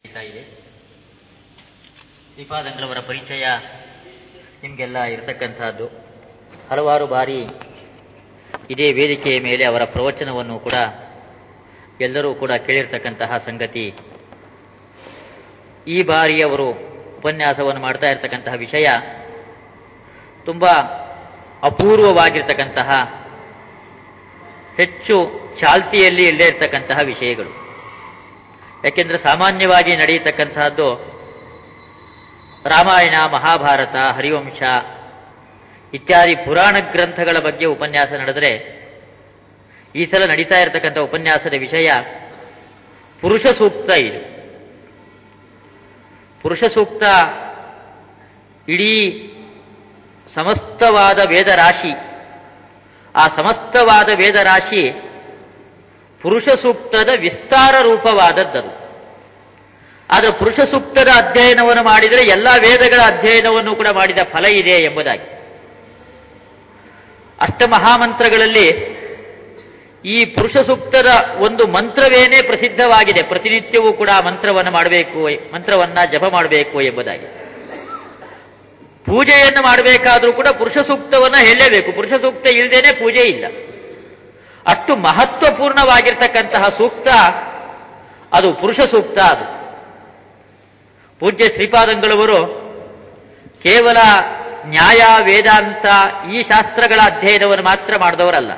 ನಡೀತಾ ಇದೆ ಶ್ರೀಪಾದಂಗಳವರ ಪರಿಚಯ ನಿಮಗೆಲ್ಲ ಇರತಕ್ಕಂತಹದ್ದು ಹಲವಾರು ಬಾರಿ ಇದೇ ವೇದಿಕೆಯ ಮೇಲೆ ಅವರ ಪ್ರವಚನವನ್ನು ಕೂಡ ಎಲ್ಲರೂ ಕೂಡ ಕೇಳಿರ್ತಕ್ಕಂತಹ ಸಂಗತಿ ಈ ಬಾರಿ ಅವರು ಉಪನ್ಯಾಸವನ್ನು ಮಾಡ್ತಾ ಇರತಕ್ಕಂತಹ ವಿಷಯ ತುಂಬಾ ಅಪೂರ್ವವಾಗಿರ್ತಕ್ಕಂತಹ ಹೆಚ್ಚು ಚಾಲ್ತಿಯಲ್ಲಿ ಇಲ್ಲೇ ಇರತಕ್ಕಂತಹ ವಿಷಯಗಳು ಯಾಕೆಂದ್ರೆ ಸಾಮಾನ್ಯವಾಗಿ ನಡೆಯತಕ್ಕಂತಹದ್ದು ರಾಮಾಯಣ ಮಹಾಭಾರತ ಹರಿವಂಶ ಇತ್ಯಾದಿ ಪುರಾಣ ಗ್ರಂಥಗಳ ಬಗ್ಗೆ ಉಪನ್ಯಾಸ ನಡೆದರೆ ಈ ಸಲ ನಡೀತಾ ಇರತಕ್ಕಂಥ ಉಪನ್ಯಾಸದ ವಿಷಯ ಪುರುಷ ಸೂಕ್ತ ಇದು ಪುರುಷ ಸೂಕ್ತ ಇಡೀ ಸಮಸ್ತವಾದ ವೇದ ರಾಶಿ ಆ ಸಮಸ್ತವಾದ ವೇದ ರಾಶಿ ಪುರುಷ ಸೂಕ್ತದ ವಿಸ್ತಾರ ರೂಪವಾದದ್ದದು ಆದರೆ ಪುರುಷ ಸೂಕ್ತದ ಅಧ್ಯಯನವನ್ನು ಮಾಡಿದರೆ ಎಲ್ಲ ವೇದಗಳ ಅಧ್ಯಯನವನ್ನು ಕೂಡ ಮಾಡಿದ ಫಲ ಇದೆ ಎಂಬುದಾಗಿ ಅಷ್ಟಮಹಾಮಂತ್ರಗಳಲ್ಲಿ ಈ ಪುರುಷ ಸೂಕ್ತದ ಒಂದು ಮಂತ್ರವೇನೇ ಪ್ರಸಿದ್ಧವಾಗಿದೆ ಪ್ರತಿನಿತ್ಯವೂ ಕೂಡ ಆ ಮಂತ್ರವನ್ನು ಮಾಡಬೇಕು ಮಂತ್ರವನ್ನ ಜಪ ಮಾಡಬೇಕು ಎಂಬುದಾಗಿ ಪೂಜೆಯನ್ನು ಮಾಡಬೇಕಾದ್ರೂ ಕೂಡ ಪುರುಷ ಸೂಕ್ತವನ್ನ ಹೇಳಲೇಬೇಕು ಪುರುಷ ಸೂಕ್ತ ಇಲ್ಲದೇನೆ ಪೂಜೆ ಇಲ್ಲ ಅಷ್ಟು ಮಹತ್ವಪೂರ್ಣವಾಗಿರ್ತಕ್ಕಂತಹ ಸೂಕ್ತ ಅದು ಪುರುಷ ಸೂಕ್ತ ಅದು ಪೂಜ್ಯ ಶ್ರೀಪಾದಂಗಳವರು ಕೇವಲ ನ್ಯಾಯ ವೇದಾಂತ ಈ ಶಾಸ್ತ್ರಗಳ ಅಧ್ಯಯನವನ್ನು ಮಾತ್ರ ಮಾಡಿದವರಲ್ಲ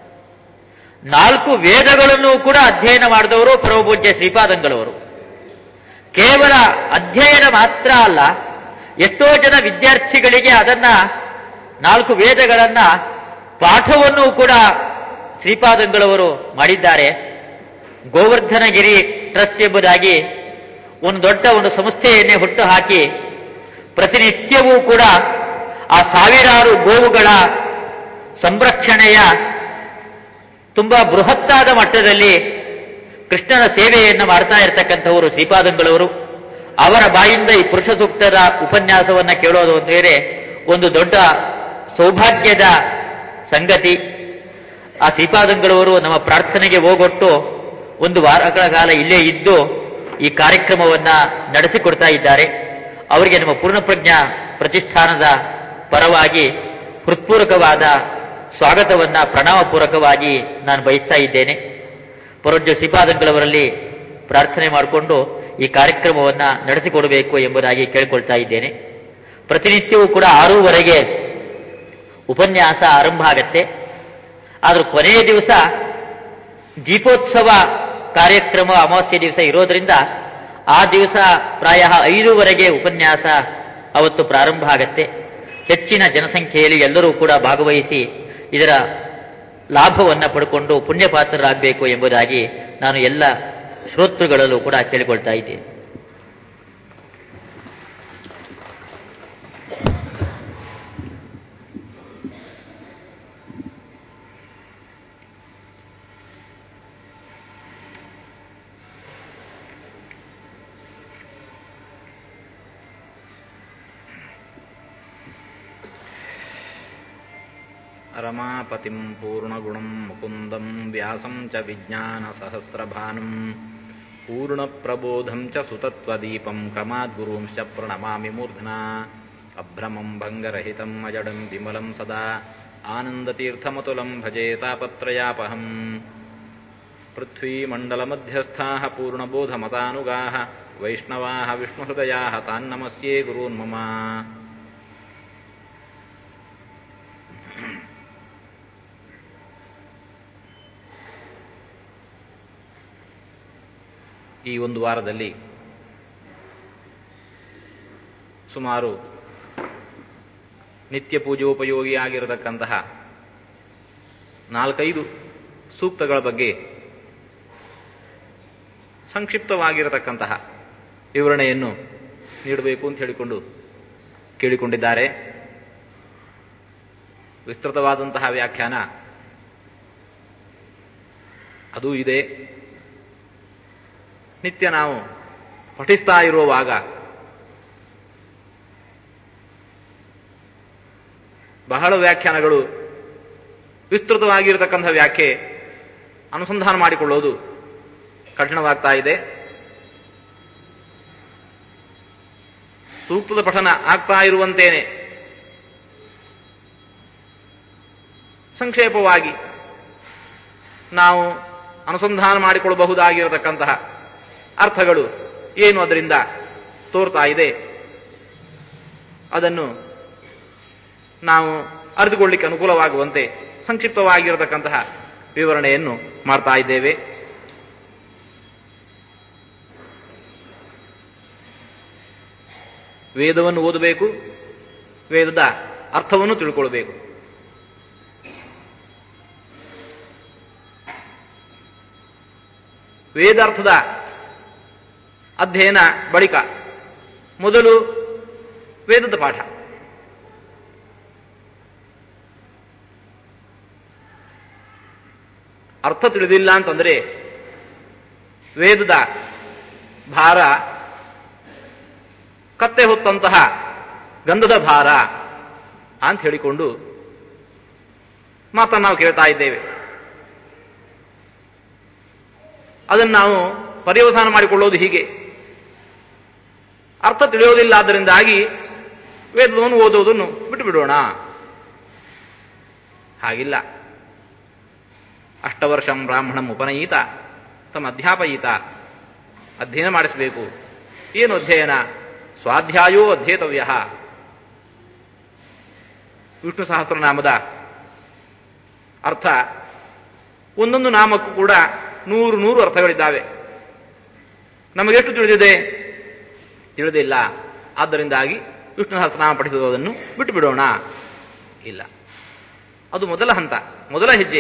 ನಾಲ್ಕು ವೇದಗಳನ್ನು ಕೂಡ ಅಧ್ಯಯನ ಮಾಡಿದವರು ಪರಮಪೂಜ್ಯ ಶ್ರೀಪಾದಂಗಳವರು ಕೇವಲ ಅಧ್ಯಯನ ಮಾತ್ರ ಅಲ್ಲ ಎಷ್ಟೋ ಜನ ವಿದ್ಯಾರ್ಥಿಗಳಿಗೆ ಅದನ್ನ ನಾಲ್ಕು ವೇದಗಳನ್ನ ಪಾಠವನ್ನು ಕೂಡ ಶ್ರೀಪಾದಂಗಳವರು ಮಾಡಿದ್ದಾರೆ ಗೋವರ್ಧನಗಿರಿ ಟ್ರಸ್ಟ್ ಎಂಬುದಾಗಿ ಒಂದು ದೊಡ್ಡ ಒಂದು ಸಂಸ್ಥೆಯನ್ನೇ ಹುಟ್ಟು ಹಾಕಿ ಪ್ರತಿನಿತ್ಯವೂ ಕೂಡ ಆ ಸಾವಿರಾರು ಗೋವುಗಳ ಸಂರಕ್ಷಣೆಯ ತುಂಬಾ ಬೃಹತ್ತಾದ ಮಟ್ಟದಲ್ಲಿ ಕೃಷ್ಣನ ಸೇವೆಯನ್ನು ಮಾಡ್ತಾ ಇರತಕ್ಕಂಥವರು ಶ್ರೀಪಾದಂಗಳವರು ಅವರ ಬಾಯಿಂದ ಈ ಪುರುಷ ಸೂಕ್ತದ ಉಪನ್ಯಾಸವನ್ನ ಕೇಳೋದು ಅಂತೇಳಿ ಒಂದು ದೊಡ್ಡ ಸೌಭಾಗ್ಯದ ಸಂಗತಿ ಆ ಶ್ರೀಪಾದಂಗಳವರು ನಮ್ಮ ಪ್ರಾರ್ಥನೆಗೆ ಹೋಗೊಟ್ಟು ಒಂದು ವಾರಗಳ ಕಾಲ ಇಲ್ಲೇ ಇದ್ದು ಈ ಕಾರ್ಯಕ್ರಮವನ್ನ ನಡೆಸಿಕೊಡ್ತಾ ಇದ್ದಾರೆ ಅವರಿಗೆ ನಮ್ಮ ಪೂರ್ಣಪ್ರಜ್ಞಾ ಪ್ರತಿಷ್ಠಾನದ ಪರವಾಗಿ ಹೃತ್ಪೂರ್ವಕವಾದ ಸ್ವಾಗತವನ್ನ ಪ್ರಣಾಮಪೂರ್ವಕವಾಗಿ ನಾನು ಬಯಸ್ತಾ ಇದ್ದೇನೆ ಪರೋಜ್ಯ ಶ್ರೀಪಾದಂಗಳವರಲ್ಲಿ ಪ್ರಾರ್ಥನೆ ಮಾಡಿಕೊಂಡು ಈ ಕಾರ್ಯಕ್ರಮವನ್ನ ನಡೆಸಿಕೊಡಬೇಕು ಎಂಬುದಾಗಿ ಕೇಳಿಕೊಳ್ತಾ ಇದ್ದೇನೆ ಪ್ರತಿನಿತ್ಯವೂ ಕೂಡ ಆರೂವರೆಗೆ ಉಪನ್ಯಾಸ ಆರಂಭ ಆಗತ್ತೆ ಆದ್ರೂ ಕೊನೆಯ ದಿವಸ ದೀಪೋತ್ಸವ ಕಾರ್ಯಕ್ರಮ ಅಮಾವಾಸ್ಯೆ ದಿವಸ ಇರೋದ್ರಿಂದ ಆ ದಿವಸ ಪ್ರಾಯ ಐದೂವರೆಗೆ ಉಪನ್ಯಾಸ ಅವತ್ತು ಪ್ರಾರಂಭ ಆಗತ್ತೆ ಹೆಚ್ಚಿನ ಜನಸಂಖ್ಯೆಯಲ್ಲಿ ಎಲ್ಲರೂ ಕೂಡ ಭಾಗವಹಿಸಿ ಇದರ ಲಾಭವನ್ನ ಪಡ್ಕೊಂಡು ಪುಣ್ಯಪಾತ್ರರಾಗಬೇಕು ಎಂಬುದಾಗಿ ನಾನು ಎಲ್ಲ ಶ್ರೋತೃಗಳಲ್ಲೂ ಕೂಡ ಕೇಳಿಕೊಳ್ತಾ ಇದ್ದೇನೆ रमापतिं पूर्णगुणं मुकुन्दं व्यासं च विज्ञानसहस्रभानुं पूर्णप्रबोधं च सुतत्वदीपं क्रमाद्गुरूंश्च प्रणमामि मूर्ध्ना अभ्रमं भङ्गरहितम् अजडं विमलं सदा आनन्दतीर्थमतुलं भजे तापत्रयापहम् पृथ्वीमण्डलमध्यस्थाः पूर्णबोधमतानुगाः वैष्णवाः विष्णुहृदयाः तान्नमस्ये गुरून्मम ಈ ಒಂದು ವಾರದಲ್ಲಿ ಸುಮಾರು ನಿತ್ಯ ಪೂಜೋಪಯೋಗಿಯಾಗಿರತಕ್ಕಂತಹ ನಾಲ್ಕೈದು ಸೂಕ್ತಗಳ ಬಗ್ಗೆ ಸಂಕ್ಷಿಪ್ತವಾಗಿರತಕ್ಕಂತಹ ವಿವರಣೆಯನ್ನು ನೀಡಬೇಕು ಅಂತ ಹೇಳಿಕೊಂಡು ಕೇಳಿಕೊಂಡಿದ್ದಾರೆ ವಿಸ್ತೃತವಾದಂತಹ ವ್ಯಾಖ್ಯಾನ ಅದೂ ಇದೆ ನಿತ್ಯ ನಾವು ಪಠಿಸ್ತಾ ಇರುವಾಗ ಬಹಳ ವ್ಯಾಖ್ಯಾನಗಳು ವಿಸ್ತೃತವಾಗಿರತಕ್ಕಂಥ ವ್ಯಾಖ್ಯೆ ಅನುಸಂಧಾನ ಮಾಡಿಕೊಳ್ಳೋದು ಕಠಿಣವಾಗ್ತಾ ಇದೆ ಸೂಕ್ತದ ಪಠನ ಆಗ್ತಾ ಇರುವಂತೇನೆ ಸಂಕ್ಷೇಪವಾಗಿ ನಾವು ಅನುಸಂಧಾನ ಮಾಡಿಕೊಳ್ಳಬಹುದಾಗಿರತಕ್ಕಂತಹ ಅರ್ಥಗಳು ಏನು ಅದರಿಂದ ತೋರ್ತಾ ಇದೆ ಅದನ್ನು ನಾವು ಅರಿತುಕೊಳ್ಳಿಕ್ಕೆ ಅನುಕೂಲವಾಗುವಂತೆ ಸಂಕ್ಷಿಪ್ತವಾಗಿರತಕ್ಕಂತಹ ವಿವರಣೆಯನ್ನು ಮಾಡ್ತಾ ಇದ್ದೇವೆ ವೇದವನ್ನು ಓದಬೇಕು ವೇದದ ಅರ್ಥವನ್ನು ತಿಳ್ಕೊಳ್ಬೇಕು ವೇದಾರ್ಥದ ಅಧ್ಯಯನ ಬಳಿಕ ಮೊದಲು ವೇದದ ಪಾಠ ಅರ್ಥ ತಿಳಿದಿಲ್ಲ ಅಂತಂದ್ರೆ ವೇದದ ಭಾರ ಕತ್ತೆ ಹೊತ್ತಂತಹ ಗಂಧದ ಭಾರ ಅಂತ ಹೇಳಿಕೊಂಡು ಮಾತನ್ನು ನಾವು ಕೇಳ್ತಾ ಇದ್ದೇವೆ ಅದನ್ನು ನಾವು ಪರ್ಯವಸಾನ ಮಾಡಿಕೊಳ್ಳೋದು ಹೀಗೆ ಅರ್ಥ ತಿಳಿಯೋದಿಲ್ಲ ಆದ್ದರಿಂದಾಗಿ ವೇದವನ್ನು ಓದುವುದನ್ನು ಬಿಟ್ಟು ಬಿಡೋಣ ಹಾಗಿಲ್ಲ ಅಷ್ಟವರ್ಷಂ ಬ್ರಾಹ್ಮಣಂ ಉಪನಯೀತ ತಮ್ಮ ಅಧ್ಯಾಪಯಿತ ಅಧ್ಯಯನ ಮಾಡಿಸಬೇಕು ಏನು ಅಧ್ಯಯನ ಸ್ವಾಧ್ಯಾಯೋ ಅಧ್ಯೇತವ್ಯ ವಿಷ್ಣು ಸಹಸ್ರನಾಮದ ಅರ್ಥ ಒಂದೊಂದು ನಾಮಕ್ಕೂ ಕೂಡ ನೂರು ನೂರು ಅರ್ಥಗಳಿದ್ದಾವೆ ನಮಗೆಷ್ಟು ತಿಳಿದಿದೆ ತಿಳಿದಿಲ್ಲ ಆದ್ದರಿಂದಾಗಿ ವಿಷ್ಣು ಸಹಸ್ರನಾಮ ಪಠಿಸುವುದನ್ನು ಬಿಟ್ಟು ಬಿಡೋಣ ಇಲ್ಲ ಅದು ಮೊದಲ ಹಂತ ಮೊದಲ ಹೆಜ್ಜೆ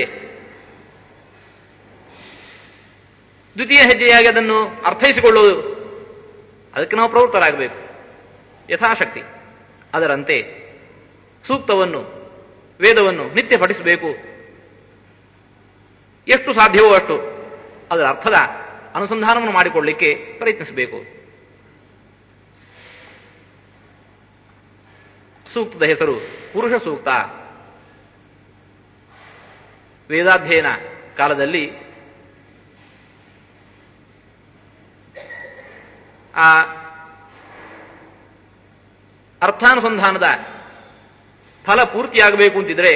ದ್ವಿತೀಯ ಹೆಜ್ಜೆಯಾಗಿ ಅದನ್ನು ಅರ್ಥೈಸಿಕೊಳ್ಳುವುದು ಅದಕ್ಕೆ ನಾವು ಪ್ರವೃತ್ತರಾಗಬೇಕು ಯಥಾಶಕ್ತಿ ಅದರಂತೆ ಸೂಕ್ತವನ್ನು ವೇದವನ್ನು ನಿತ್ಯ ಪಠಿಸಬೇಕು ಎಷ್ಟು ಸಾಧ್ಯವೋ ಅಷ್ಟು ಅದರ ಅರ್ಥದ ಅನುಸಂಧಾನವನ್ನು ಮಾಡಿಕೊಳ್ಳಿಕ್ಕೆ ಪ್ರಯತ್ನಿಸಬೇಕು ಸೂಕ್ತದ ಹೆಸರು ಪುರುಷ ಸೂಕ್ತ ವೇದಾಧ್ಯಯನ ಕಾಲದಲ್ಲಿ ಆ ಅರ್ಥಾನುಸಂಧಾನದ ಫಲ ಪೂರ್ತಿಯಾಗಬೇಕು ಅಂತಿದ್ರೆ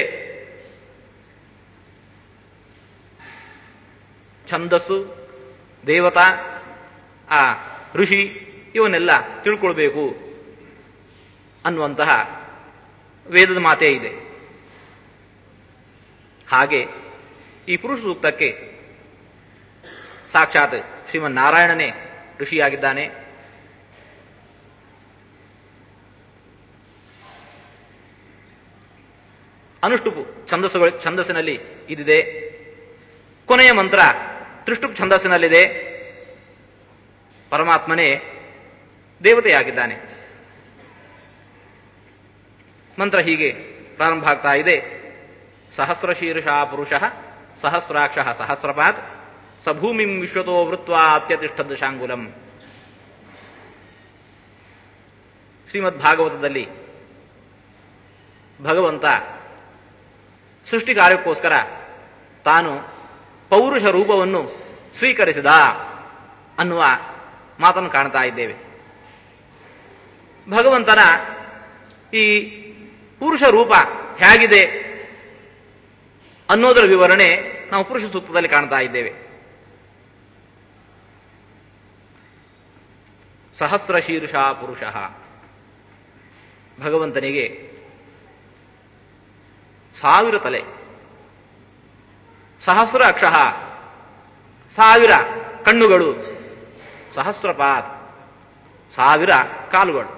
ಛಂದಸ್ಸು ದೇವತಾ ಆ ಋಷಿ ಇವನ್ನೆಲ್ಲ ತಿಳ್ಕೊಳ್ಬೇಕು ಅನ್ನುವಂತಹ ವೇದದ ಮಾತೇ ಇದೆ ಹಾಗೆ ಈ ಪುರುಷ ಸೂಕ್ತಕ್ಕೆ ಸಾಕ್ಷಾತ್ ಶ್ರೀಮನ್ನಾರಾಯಣನೇ ಋಷಿಯಾಗಿದ್ದಾನೆ ಅನುಷ್ಟುಪು ಛಂದಸ್ಸುಗಳು ಛಂದಸ್ಸಿನಲ್ಲಿ ಇದಿದೆ ಕೊನೆಯ ಮಂತ್ರ ತ್ರಿಷ್ಟುಪ್ ಛಂದಸ್ಸಿನಲ್ಲಿದೆ ಪರಮಾತ್ಮನೇ ದೇವತೆಯಾಗಿದ್ದಾನೆ ಮಂತ್ರ ಹೀಗೆ ಪ್ರಾರಂಭ ಆಗ್ತಾ ಇದೆ ಸಹಸ್ರ ಶೀರ್ಷ ಪುರುಷ ಸಹಸ್ರಾಕ್ಷ ಸಹಸ್ರಪಾತ್ ಸಭೂಮಿಂ ವಿಶ್ವತೋ ವೃತ್ವ ಅತ್ಯತಿಷ್ಠದ್ ಶಾಂಗುಲಂ ಶ್ರೀಮದ್ ಭಾಗವತದಲ್ಲಿ ಭಗವಂತ ಸೃಷ್ಟಿ ಕಾರ್ಯಕ್ಕೋಸ್ಕರ ತಾನು ಪೌರುಷ ರೂಪವನ್ನು ಸ್ವೀಕರಿಸಿದ ಅನ್ನುವ ಮಾತನ್ನು ಕಾಣ್ತಾ ಇದ್ದೇವೆ ಭಗವಂತನ ಈ ಪುರುಷ ರೂಪ ಹೇಗಿದೆ ಅನ್ನೋದರ ವಿವರಣೆ ನಾವು ಪುರುಷ ಸೂಕ್ತದಲ್ಲಿ ಕಾಣ್ತಾ ಇದ್ದೇವೆ ಸಹಸ್ರ ಶೀರ್ಷ ಪುರುಷ ಭಗವಂತನಿಗೆ ಸಾವಿರ ತಲೆ ಸಹಸ್ರ ಅಕ್ಷ ಸಾವಿರ ಕಣ್ಣುಗಳು ಸಹಸ್ರಪಾತ್ ಸಾವಿರ ಕಾಲುಗಳು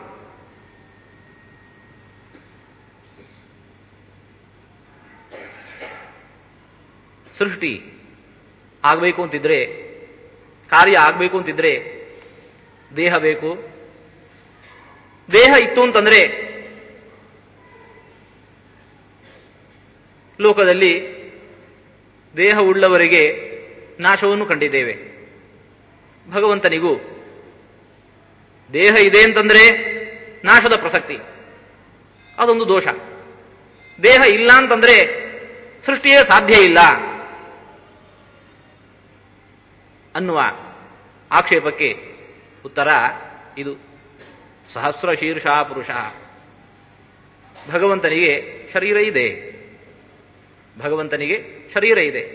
ಸೃಷ್ಟಿ ಆಗಬೇಕು ಅಂತಿದ್ರೆ ಕಾರ್ಯ ಆಗಬೇಕು ಅಂತಿದ್ರೆ ದೇಹ ಬೇಕು ದೇಹ ಇತ್ತು ಅಂತಂದ್ರೆ ಲೋಕದಲ್ಲಿ ದೇಹ ಉಳ್ಳವರಿಗೆ ನಾಶವನ್ನು ಕಂಡಿದ್ದೇವೆ ಭಗವಂತನಿಗೂ ದೇಹ ಇದೆ ಅಂತಂದ್ರೆ ನಾಶದ ಪ್ರಸಕ್ತಿ ಅದೊಂದು ದೋಷ ದೇಹ ಇಲ್ಲ ಅಂತಂದ್ರೆ ಸೃಷ್ಟಿಯೇ ಸಾಧ್ಯ ಇಲ್ಲ ಅನ್ನುವ ಆಕ್ಷೇಪಕ್ಕೆ ಉತ್ತರ ಇದು ಸಹಸ್ರ ಶೀರ್ಷ ಪುರುಷ ಭಗವಂತನಿಗೆ ಶರೀರ ಇದೆ ಭಗವಂತನಿಗೆ ಶರೀರ ಇದೆ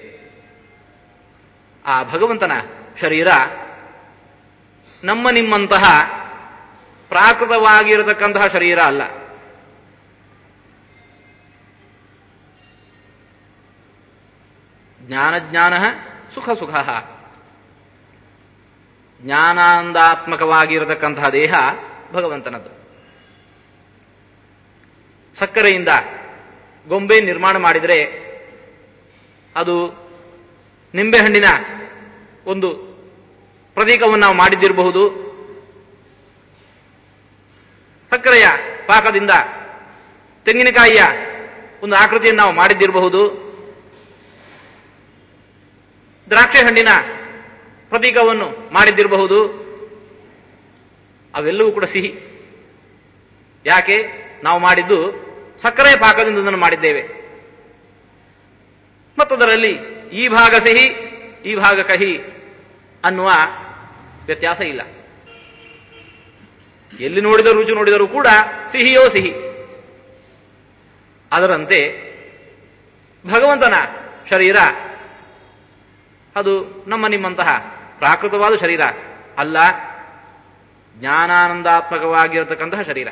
ಆ ಭಗವಂತನ ಶರೀರ ನಮ್ಮ ನಿಮ್ಮಂತಹ ಪ್ರಾಕೃತವಾಗಿರತಕ್ಕಂತಹ ಶರೀರ ಅಲ್ಲ ಜ್ಞಾನಜ್ಞಾನ ಸುಖ ಸುಖ ಜ್ಞಾನಾನಂದಾತ್ಮಕವಾಗಿರತಕ್ಕಂತಹ ದೇಹ ಭಗವಂತನದ್ದು ಸಕ್ಕರೆಯಿಂದ ಗೊಂಬೆ ನಿರ್ಮಾಣ ಮಾಡಿದರೆ ಅದು ನಿಂಬೆಹಣ್ಣಿನ ಒಂದು ಪ್ರತೀಕವನ್ನು ನಾವು ಮಾಡಿದ್ದಿರಬಹುದು ಸಕ್ಕರೆಯ ಪಾಕದಿಂದ ತೆಂಗಿನಕಾಯಿಯ ಒಂದು ಆಕೃತಿಯನ್ನು ನಾವು ಮಾಡಿದ್ದಿರಬಹುದು ದ್ರಾಕ್ಷಿ ಹಣ್ಣಿನ ಪ್ರತೀಕವನ್ನು ಮಾಡಿದ್ದಿರಬಹುದು ಅವೆಲ್ಲವೂ ಕೂಡ ಸಿಹಿ ಯಾಕೆ ನಾವು ಮಾಡಿದ್ದು ಸಕ್ಕರೆಯ ಪಾಕದಿಂದ ಅದನ್ನು ಮಾಡಿದ್ದೇವೆ ಮತ್ತದರಲ್ಲಿ ಈ ಭಾಗ ಸಿಹಿ ಈ ಭಾಗ ಕಹಿ ಅನ್ನುವ ವ್ಯತ್ಯಾಸ ಇಲ್ಲ ಎಲ್ಲಿ ನೋಡಿದ ರುಚಿ ನೋಡಿದರೂ ಕೂಡ ಸಿಹಿಯೋ ಸಿಹಿ ಅದರಂತೆ ಭಗವಂತನ ಶರೀರ ಅದು ನಮ್ಮ ನಿಮ್ಮಂತಹ ಪ್ರಾಕೃತವಾದ ಶರೀರ ಅಲ್ಲ ಜ್ಞಾನಾನಂದಾತ್ಮಕವಾಗಿರತಕ್ಕಂತಹ ಶರೀರ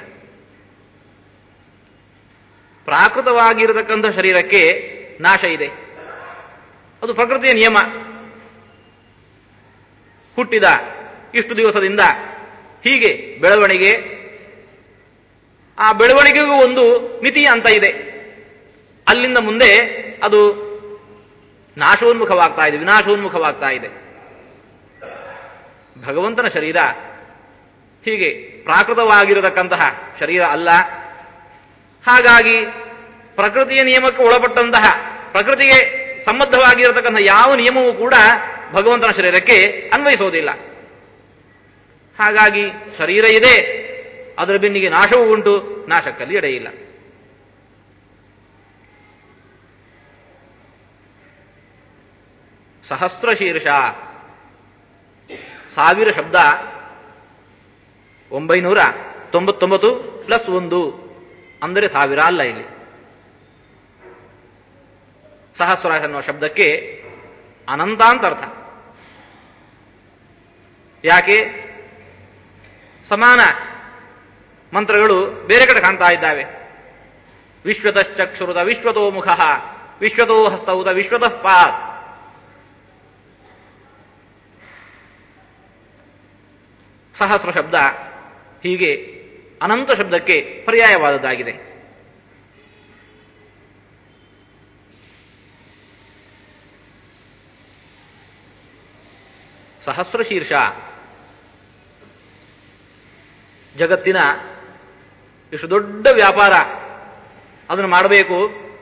ಪ್ರಾಕೃತವಾಗಿರತಕ್ಕಂತಹ ಶರೀರಕ್ಕೆ ನಾಶ ಇದೆ ಅದು ಪ್ರಕೃತಿಯ ನಿಯಮ ಹುಟ್ಟಿದ ಇಷ್ಟು ದಿವಸದಿಂದ ಹೀಗೆ ಬೆಳವಣಿಗೆ ಆ ಬೆಳವಣಿಗೆಗೂ ಒಂದು ಮಿತಿ ಅಂತ ಇದೆ ಅಲ್ಲಿಂದ ಮುಂದೆ ಅದು ನಾಶೋನ್ಮುಖವಾಗ್ತಾ ಇದೆ ವಿನಾಶೋನ್ಮುಖವಾಗ್ತಾ ಇದೆ ಭಗವಂತನ ಶರೀರ ಹೀಗೆ ಪ್ರಾಕೃತವಾಗಿರತಕ್ಕಂತಹ ಶರೀರ ಅಲ್ಲ ಹಾಗಾಗಿ ಪ್ರಕೃತಿಯ ನಿಯಮಕ್ಕೆ ಒಳಪಟ್ಟಂತಹ ಪ್ರಕೃತಿಗೆ ಸಂಬದ್ಧವಾಗಿರತಕ್ಕಂತಹ ಯಾವ ನಿಯಮವೂ ಕೂಡ ಭಗವಂತನ ಶರೀರಕ್ಕೆ ಅನ್ವಯಿಸೋದಿಲ್ಲ ಹಾಗಾಗಿ ಶರೀರ ಇದೆ ಅದರ ಬೆನ್ನಿಗೆ ನಾಶವೂ ಉಂಟು ನಾಶಕ್ಕಲ್ಲಿ ಎಡೆಯಿಲ್ಲ ಸಹಸ್ರ ಶೀರ್ಷ ಸಾವಿರ ಶಬ್ದ ಒಂಬೈನೂರ ತೊಂಬತ್ತೊಂಬತ್ತು ಪ್ಲಸ್ ಒಂದು ಅಂದರೆ ಸಾವಿರ ಅಲ್ಲ ಇಲ್ಲಿ ಸಹಸ್ರ ಎನ್ನುವ ಶಬ್ದಕ್ಕೆ ಅನಂತ ಅಂತ ಅರ್ಥ ಯಾಕೆ ಸಮಾನ ಮಂತ್ರಗಳು ಬೇರೆ ಕಡೆ ಕಾಣ್ತಾ ಇದ್ದಾವೆ ವಿಶ್ವತಶ್ಚಕ್ಷುರುದ ವಿಶ್ವತೋ ಮುಖ ವಿಶ್ವತೋ ಹಸ್ತೌದ ವಿಶ್ವತಃ ಪಾತ್ ಸಹಸ್ರ ಶಬ್ದ ಹೀಗೆ ಅನಂತ ಶಬ್ದಕ್ಕೆ ಪರ್ಯಾಯವಾದದ್ದಾಗಿದೆ ಸಹಸ್ರ ಶೀರ್ಷ ಜಗತ್ತಿನ ಇಷ್ಟು ದೊಡ್ಡ ವ್ಯಾಪಾರ ಅದನ್ನು ಮಾಡಬೇಕು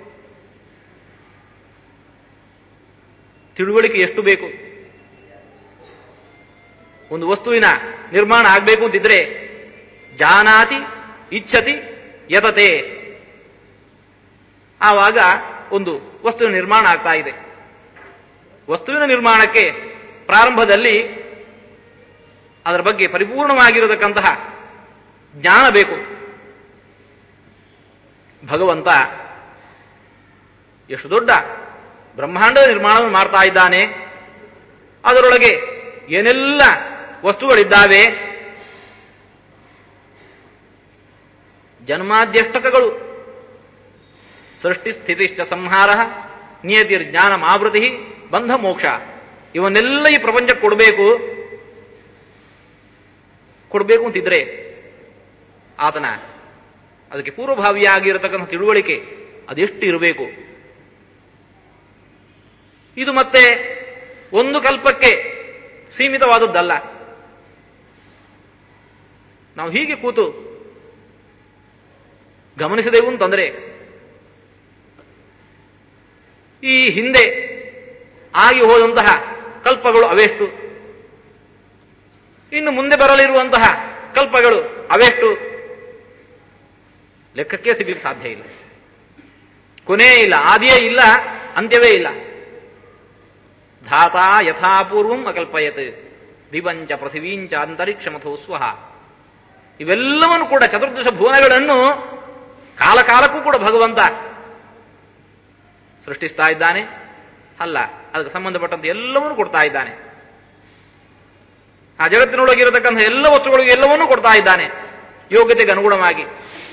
ತಿಳುವಳಿಕೆ ಎಷ್ಟು ಬೇಕು ಒಂದು ವಸ್ತುವಿನ ನಿರ್ಮಾಣ ಆಗಬೇಕು ಅಂತಿದ್ರೆ ಜಾನಾತಿ ಇಚ್ಛತಿ ಯತತೆ ಆವಾಗ ಒಂದು ವಸ್ತುವಿನ ನಿರ್ಮಾಣ ಆಗ್ತಾ ಇದೆ ವಸ್ತುವಿನ ನಿರ್ಮಾಣಕ್ಕೆ ಪ್ರಾರಂಭದಲ್ಲಿ ಅದರ ಬಗ್ಗೆ ಪರಿಪೂರ್ಣವಾಗಿರತಕ್ಕಂತಹ ಜ್ಞಾನ ಬೇಕು ಭಗವಂತ ಎಷ್ಟು ದೊಡ್ಡ ಬ್ರಹ್ಮಾಂಡದ ನಿರ್ಮಾಣವನ್ನು ಮಾಡ್ತಾ ಇದ್ದಾನೆ ಅದರೊಳಗೆ ಏನೆಲ್ಲ ವಸ್ತುಗಳಿದ್ದಾವೆ ಜನ್ಮಾದ್ಯಷ್ಟಕಗಳು ಸೃಷ್ಟಿ ಸ್ಥಿತಿಶ್ಚ ಸಂಹಾರ ನಿಯತಿರ್ ಜ್ಞಾನ ಮಾವೃತಿ ಬಂಧ ಮೋಕ್ಷ ಇವನ್ನೆಲ್ಲ ಈ ಪ್ರಪಂಚಕ್ಕೆ ಕೊಡಬೇಕು ಕೊಡಬೇಕು ಅಂತಿದ್ರೆ ಆತನ ಅದಕ್ಕೆ ಪೂರ್ವಭಾವಿಯಾಗಿರತಕ್ಕಂಥ ತಿಳುವಳಿಕೆ ಅದೆಷ್ಟು ಇರಬೇಕು ಇದು ಮತ್ತೆ ಒಂದು ಕಲ್ಪಕ್ಕೆ ಸೀಮಿತವಾದದ್ದಲ್ಲ ನಾವು ಹೀಗೆ ಕೂತು ಗಮನಿಸಿದೆವು ಅಂತಂದ್ರೆ ಈ ಹಿಂದೆ ಆಗಿ ಹೋದಂತಹ ಕಲ್ಪಗಳು ಅವೆಷ್ಟು ಇನ್ನು ಮುಂದೆ ಬರಲಿರುವಂತಹ ಕಲ್ಪಗಳು ಅವೆಷ್ಟು ಲೆಕ್ಕಕ್ಕೆ ಸಿಗ್ಲಿಕ್ಕೆ ಸಾಧ್ಯ ಇಲ್ಲ ಕೊನೆ ಇಲ್ಲ ಆದಿಯೇ ಇಲ್ಲ ಅಂತ್ಯವೇ ಇಲ್ಲ ಧಾತಾ ಯಥಾಪೂರ್ವಂ ಅಕಲ್ಪಯತ್ ದಿವಂಚ ಪೃಥಿವೀಂಚ ಅಂತರಿಕ್ಷಮಥೋ ಸ್ವಹ ಇವೆಲ್ಲವನ್ನು ಕೂಡ ಚತುರ್ದಶ ಭುವನಗಳನ್ನು ಕಾಲ ಕಾಲಕ್ಕೂ ಕೂಡ ಭಗವಂತ ಸೃಷ್ಟಿಸ್ತಾ ಇದ್ದಾನೆ ಅಲ್ಲ ಅದಕ್ಕೆ ಸಂಬಂಧಪಟ್ಟಂತೆ ಎಲ್ಲವನ್ನೂ ಕೊಡ್ತಾ ಇದ್ದಾನೆ ಆ ಜಗತ್ತಿನೊಳಗಿರತಕ್ಕಂಥ ಎಲ್ಲ ವಸ್ತುಗಳಿಗೂ ಎಲ್ಲವನ್ನೂ ಕೊಡ್ತಾ ಇದ್ದಾನೆ ಯೋಗ್ಯತೆಗೆ ಅನುಗುಣವಾಗಿ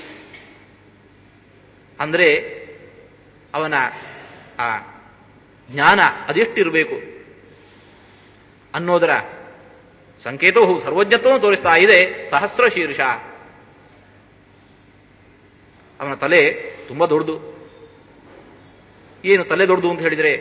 ಅಂದ್ರೆ ಅವನ ಆ ಜ್ಞಾನ ಅದೆಷ್ಟಿರಬೇಕು ಅನ್ನೋದರ ಸಂಕೇತವು ಸರ್ವಜ್ಞತ್ವವನ್ನು ತೋರಿಸ್ತಾ ಇದೆ ಸಹಸ್ರ ಶೀರ್ಷ ಅವನ ತಲೆ ತುಂಬಾ ದೊಡ್ಡದು ಏನು ತಲೆ ದೊಡ್ಡದು ಅಂತ ಹೇಳಿದರೆ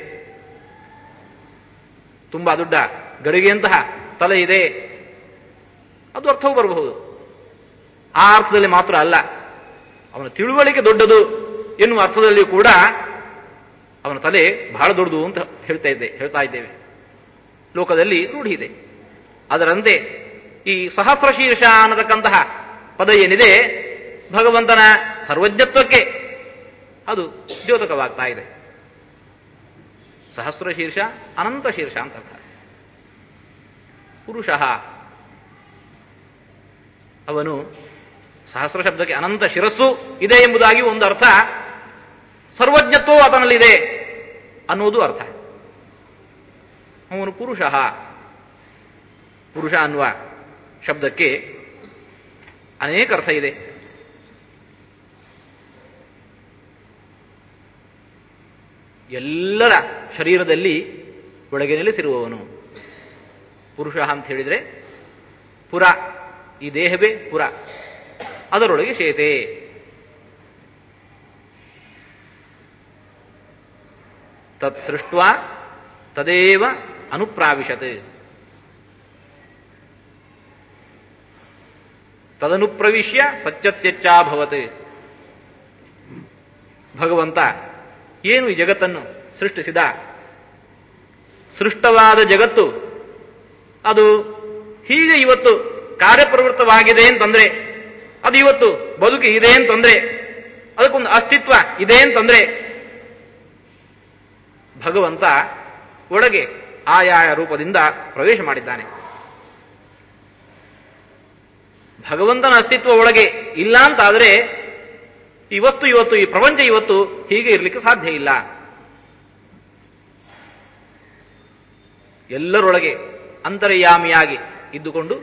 ತುಂಬಾ ದೊಡ್ಡ ಗರಿಗೆಯಂತಹ ತಲೆ ಇದೆ ಅದು ಅರ್ಥವೂ ಬರಬಹುದು ಆ ಅರ್ಥದಲ್ಲಿ ಮಾತ್ರ ಅಲ್ಲ ಅವನ ತಿಳುವಳಿಕೆ ದೊಡ್ಡದು ಎನ್ನುವ ಅರ್ಥದಲ್ಲಿ ಕೂಡ ಅವನ ತಲೆ ಬಹಳ ದೊಡ್ಡದು ಅಂತ ಹೇಳ್ತಾ ಇದ್ದೆ ಹೇಳ್ತಾ ಇದ್ದೇವೆ ಲೋಕದಲ್ಲಿ ರೂಢಿ ಇದೆ ಅದರಂತೆ ಈ ಸಹಸ್ರ ಶೀರ್ಷ ಅನ್ನತಕ್ಕಂತಹ ಪದ ಏನಿದೆ ಭಗವಂತನ ಸರ್ವಜ್ಞತ್ವಕ್ಕೆ ಅದು ದ್ಯೋತಕವಾಗ್ತಾ ಇದೆ ಸಹಸ್ರ ಶೀರ್ಷ ಅನಂತ ಶೀರ್ಷ ಅಂತ ಅರ್ಥ ಪುರುಷ ಅವನು ಸಹಸ್ರ ಶಬ್ದಕ್ಕೆ ಅನಂತ ಶಿರಸ್ಸು ಇದೆ ಎಂಬುದಾಗಿ ಒಂದು ಅರ್ಥ ಸರ್ವಜ್ಞತ್ವವು ಆತನಲ್ಲಿದೆ ಅನ್ನುವುದು ಅರ್ಥ ಅವನು ಪುರುಷ ಪುರುಷ ಅನ್ನುವ ಶಬ್ದಕ್ಕೆ ಅನೇಕ ಅರ್ಥ ಇದೆ ಎಲ್ಲರ ಶರೀರದಲ್ಲಿ ಒಳಗೆ ನೆಲೆಸಿರುವವನು ಪುರುಷ ಅಂತ ಹೇಳಿದರೆ ಪುರ ಈ ದೇಹವೇ ಪುರ ಅದರೊಳಗೆ ಶೇತೆ ತತ್ ಸೃಷ್ಟ ತದೇವ ಅನುಪ್ರಾವಿಶತ್ ತದನುಪ್ರವಿಶ್ಯ ಸತ್ಯತ್ಯಚ್ಚಾಭವತ್ ಭಗವಂತ ಏನು ಈ ಜಗತ್ತನ್ನು ಸೃಷ್ಟಿಸಿದ ಸೃಷ್ಟವಾದ ಜಗತ್ತು ಅದು ಹೀಗೆ ಇವತ್ತು ಕಾರ್ಯಪ್ರವೃತ್ತವಾಗಿದೆ ಅಂತಂದ್ರೆ ಅದು ಇವತ್ತು ಬದುಕು ಇದೆ ಅಂತಂದ್ರೆ ಅದಕ್ಕೊಂದು ಅಸ್ತಿತ್ವ ಇದೆ ಅಂತಂದ್ರೆ ಭಗವಂತ ಒಳಗೆ ಆಯಾಯ ರೂಪದಿಂದ ಪ್ರವೇಶ ಮಾಡಿದ್ದಾನೆ ಭಗವಂತನ ಅಸ್ತಿತ್ವ ಒಳಗೆ ಇಲ್ಲ ಅಂತಾದರೆ ಈ ವಸ್ತು ಇವತ್ತು ಈ ಪ್ರಪಂಚ ಇವತ್ತು ಹೀಗೆ ಇರಲಿಕ್ಕೆ ಸಾಧ್ಯ ಇಲ್ಲ ಎಲ್ಲರೊಳಗೆ ಅಂತರ್ಯಾಮಿಯಾಗಿ ಇದ್ದುಕೊಂಡು